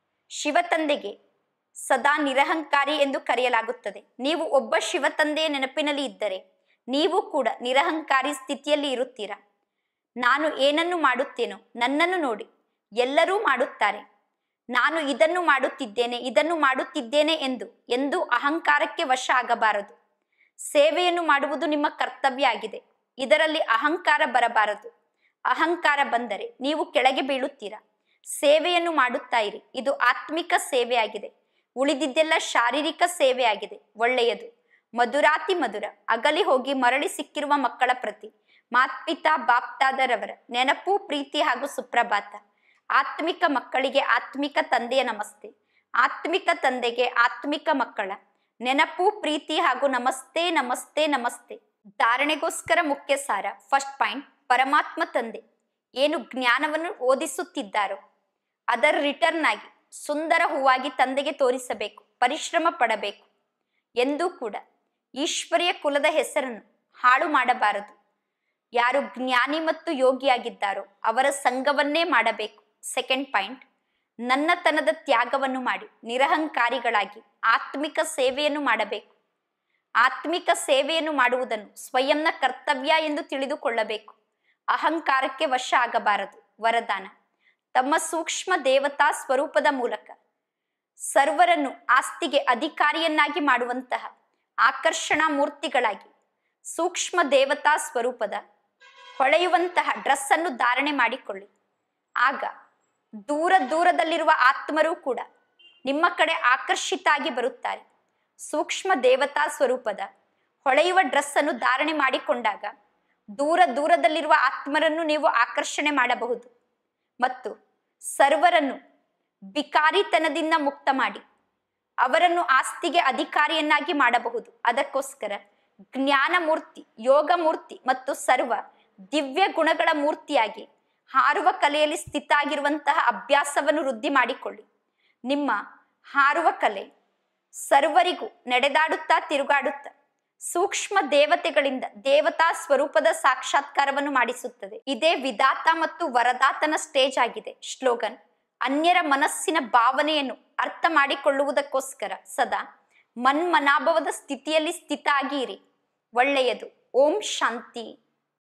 A: ಶಿವತಂದೆಗೆ ಸದಾ ನಿರಹಂಕಾರಿ ಎಂದು ಕರೆಯಲಾಗುತ್ತದೆ ನೀವು ಒಬ್ಬ ಶಿವತಂದೆಯ ನೆನಪಿನಲ್ಲಿ ಇದ್ದರೆ ನೀವು ಕೂಡ ನಿರಹಂಕಾರಿ ಸ್ಥಿತಿಯಲ್ಲಿ ಇರುತ್ತೀರಾ ನಾನು ಏನನ್ನು ಮಾಡುತ್ತೇನೋ ನನ್ನನ್ನು ನೋಡಿ ಎಲ್ಲರೂ ಮಾಡುತ್ತಾರೆ ನಾನು ಇದನ್ನು ಮಾಡುತ್ತಿದ್ದೇನೆ ಇದನ್ನು ಮಾಡುತ್ತಿದ್ದೇನೆ ಎಂದು ಎಂದು ಅಹಂಕಾರಕ್ಕೆ ವಶ ಆಗಬಾರದು ಸೇವೆಯನ್ನು ಮಾಡುವುದು ನಿಮ್ಮ ಕರ್ತವ್ಯ ಆಗಿದೆ ಇದರಲ್ಲಿ ಅಹಂಕಾರ ಬರಬಾರದು ಅಹಂಕಾರ ಬಂದರೆ ನೀವು ಕೆಳಗೆ ಬೀಳುತ್ತೀರಾ ಸೇವೆಯನ್ನು ಮಾಡುತ್ತಾ ಇರಿ ಇದು ಆತ್ಮಿಕ ಸೇವೆ ಆಗಿದೆ ಉಳಿದಿದ್ದೆಲ್ಲ ಶಾರೀರಿಕ ಸೇವೆ ಆಗಿದೆ ಒಳ್ಳೆಯದು ಮಧುರಾತಿ ಮಧುರ ಅಗಲಿ ಹೋಗಿ ಮರಳಿ ಸಿಕ್ಕಿರುವ ಮಕ್ಕಳ ಪ್ರತಿ ಮಾತ್ಪಿತಾ ಬಾಪ್ತಾದರವರ ನೆನಪು ಪ್ರೀತಿ ಹಾಗೂ ಸುಪ್ರಭಾತ ಆತ್ಮಿಕ ಮಕ್ಕಳಿಗೆ ಆತ್ಮಿಕ ತಂದೆಯ ನಮಸ್ತೆ ಆತ್ಮಿಕ ತಂದೆಗೆ ಆತ್ಮಿಕ ಮಕ್ಕಳ ನೆನಪು ಪ್ರೀತಿ ಹಾಗೂ ನಮಸ್ತೆ ನಮಸ್ತೆ ನಮಸ್ತೆ ಧಾರಣೆಗೋಸ್ಕರ ಮುಖ್ಯ ಸಾರ ಫಸ್ಟ್ ಪಾಯಿಂಟ್ ಪರಮಾತ್ಮ ತಂದೆ ಏನು ಜ್ಞಾನವನ್ನು ಓದಿಸುತ್ತಿದ್ದಾರೋ ಅದರ ರಿಟರ್ನ್ ಆಗಿ ಸುಂದರ ಹೂವಾಗಿ ತಂದೆಗೆ ತೋರಿಸಬೇಕು ಪರಿಶ್ರಮ ಪಡಬೇಕು ಎಂದೂ ಕೂಡ ಈಶ್ವರಿಯ ಕುಲದ ಹೆಸರನ್ನು ಹಾಳು ಮಾಡಬಾರದು ಯಾರು ಜ್ಞಾನಿ ಮತ್ತು ಯೋಗಿಯಾಗಿದ್ದಾರೋ ಅವರ ಸಂಘವನ್ನೇ ಮಾಡಬೇಕು ಸೆಕೆಂಡ್ ಪಾಯಿಂಟ್ ನನ್ನತನದ ತ್ಯಾಗವನ್ನು ಮಾಡಿ ನಿರಹಂಕಾರಿಗಳಾಗಿ ಆತ್ಮಿಕ ಸೇವೆಯನ್ನು ಮಾಡಬೇಕು ಆತ್ಮಿಕ ಸೇವೆಯನ್ನು ಮಾಡುವುದನ್ನು ಸ್ವಯಂನ ಕರ್ತವ್ಯ ಎಂದು ತಿಳಿದುಕೊಳ್ಳಬೇಕು ಅಹಂಕಾರಕ್ಕೆ ವಶ ಆಗಬಾರದು ವರದಾನ ತಮ್ಮ ಸೂಕ್ಷ್ಮ ದೇವತಾ ಸ್ವರೂಪದ ಮೂಲಕ ಸರ್ವರನ್ನು ಆಸ್ತಿಗೆ ಅಧಿಕಾರಿಯನ್ನಾಗಿ ಮಾಡುವಂತಹ ಆಕರ್ಷಣಾ ಮೂರ್ತಿಗಳಾಗಿ ಸೂಕ್ಷ್ಮ ದೇವತಾ ಸ್ವರೂಪದ ಹೊಳೆಯುವಂತಹ ಡ್ರೆಸ್ ಅನ್ನು ಧಾರಣೆ ಮಾಡಿಕೊಳ್ಳಿ ಆಗ ದೂರ ದೂರದಲ್ಲಿರುವ ಆತ್ಮರು ಕೂಡ ನಿಮ್ಮ ಕಡೆ ಆಕರ್ಷಿತ ಆಗಿ ಬರುತ್ತಾರೆ ಸೂಕ್ಷ್ಮ ದೇವತಾ ಸ್ವರೂಪದ ಹೊಳೆಯುವ ಡ್ರೆಸ್ ಅನ್ನು ಧಾರಣೆ ಮಾಡಿಕೊಂಡಾಗ ದೂರ ದೂರದಲ್ಲಿರುವ ಆತ್ಮರನ್ನು ನೀವು ಆಕರ್ಷಣೆ ಮಾಡಬಹುದು ಮತ್ತು ಸರ್ವರನ್ನು ಬಿಕಾರಿತನದಿಂದ ಮುಕ್ತ ಮಾಡಿ ಅವರನ್ನು ಆಸ್ತಿಗೆ ಅಧಿಕಾರಿಯನ್ನಾಗಿ ಮಾಡಬಹುದು ಅದಕ್ಕೋಸ್ಕರ ಜ್ಞಾನ ಮೂರ್ತಿ ಯೋಗ ಮೂರ್ತಿ ಮತ್ತು ಸರ್ವ ದಿವ್ಯ ಗುಣಗಳ ಮೂರ್ತಿಯಾಗಿ ಹಾರುವ ಕಲೆಯಲ್ಲಿ ಸ್ಥಿತ ಆಗಿರುವಂತಹ ಅಭ್ಯಾಸವನ್ನು ವೃದ್ಧಿ ಮಾಡಿಕೊಳ್ಳಿ ನಿಮ್ಮ ಹಾರುವ ಕಲೆ ಸರ್ವರಿಗೂ ನಡೆದಾಡುತ್ತಾ ತಿರುಗಾಡುತ್ತಾ ಸೂಕ್ಷ್ಮ ದೇವತೆಗಳಿಂದ ದೇವತಾ ಸ್ವರೂಪದ ಸಾಕ್ಷಾತ್ಕಾರವನ್ನು ಮಾಡಿಸುತ್ತದೆ ಇದೇ ವಿಧಾತ ಮತ್ತು ವರದಾತನ ಸ್ಟೇಜ್ ಆಗಿದೆ ಶ್ಲೋಗನ್ ಅನ್ಯರ ಮನಸ್ಸಿನ ಭಾವನೆಯನ್ನು ಅರ್ಥ ಮಾಡಿಕೊಳ್ಳುವುದಕ್ಕೋಸ್ಕರ ಸದಾ ಮನ್ಮನಾಭವದ ಸ್ಥಿತಿಯಲ್ಲಿ ಸ್ಥಿತ ಆಗಿ ಇರಿ ಒಳ್ಳೆಯದು ಓಂ ಶಾಂತಿ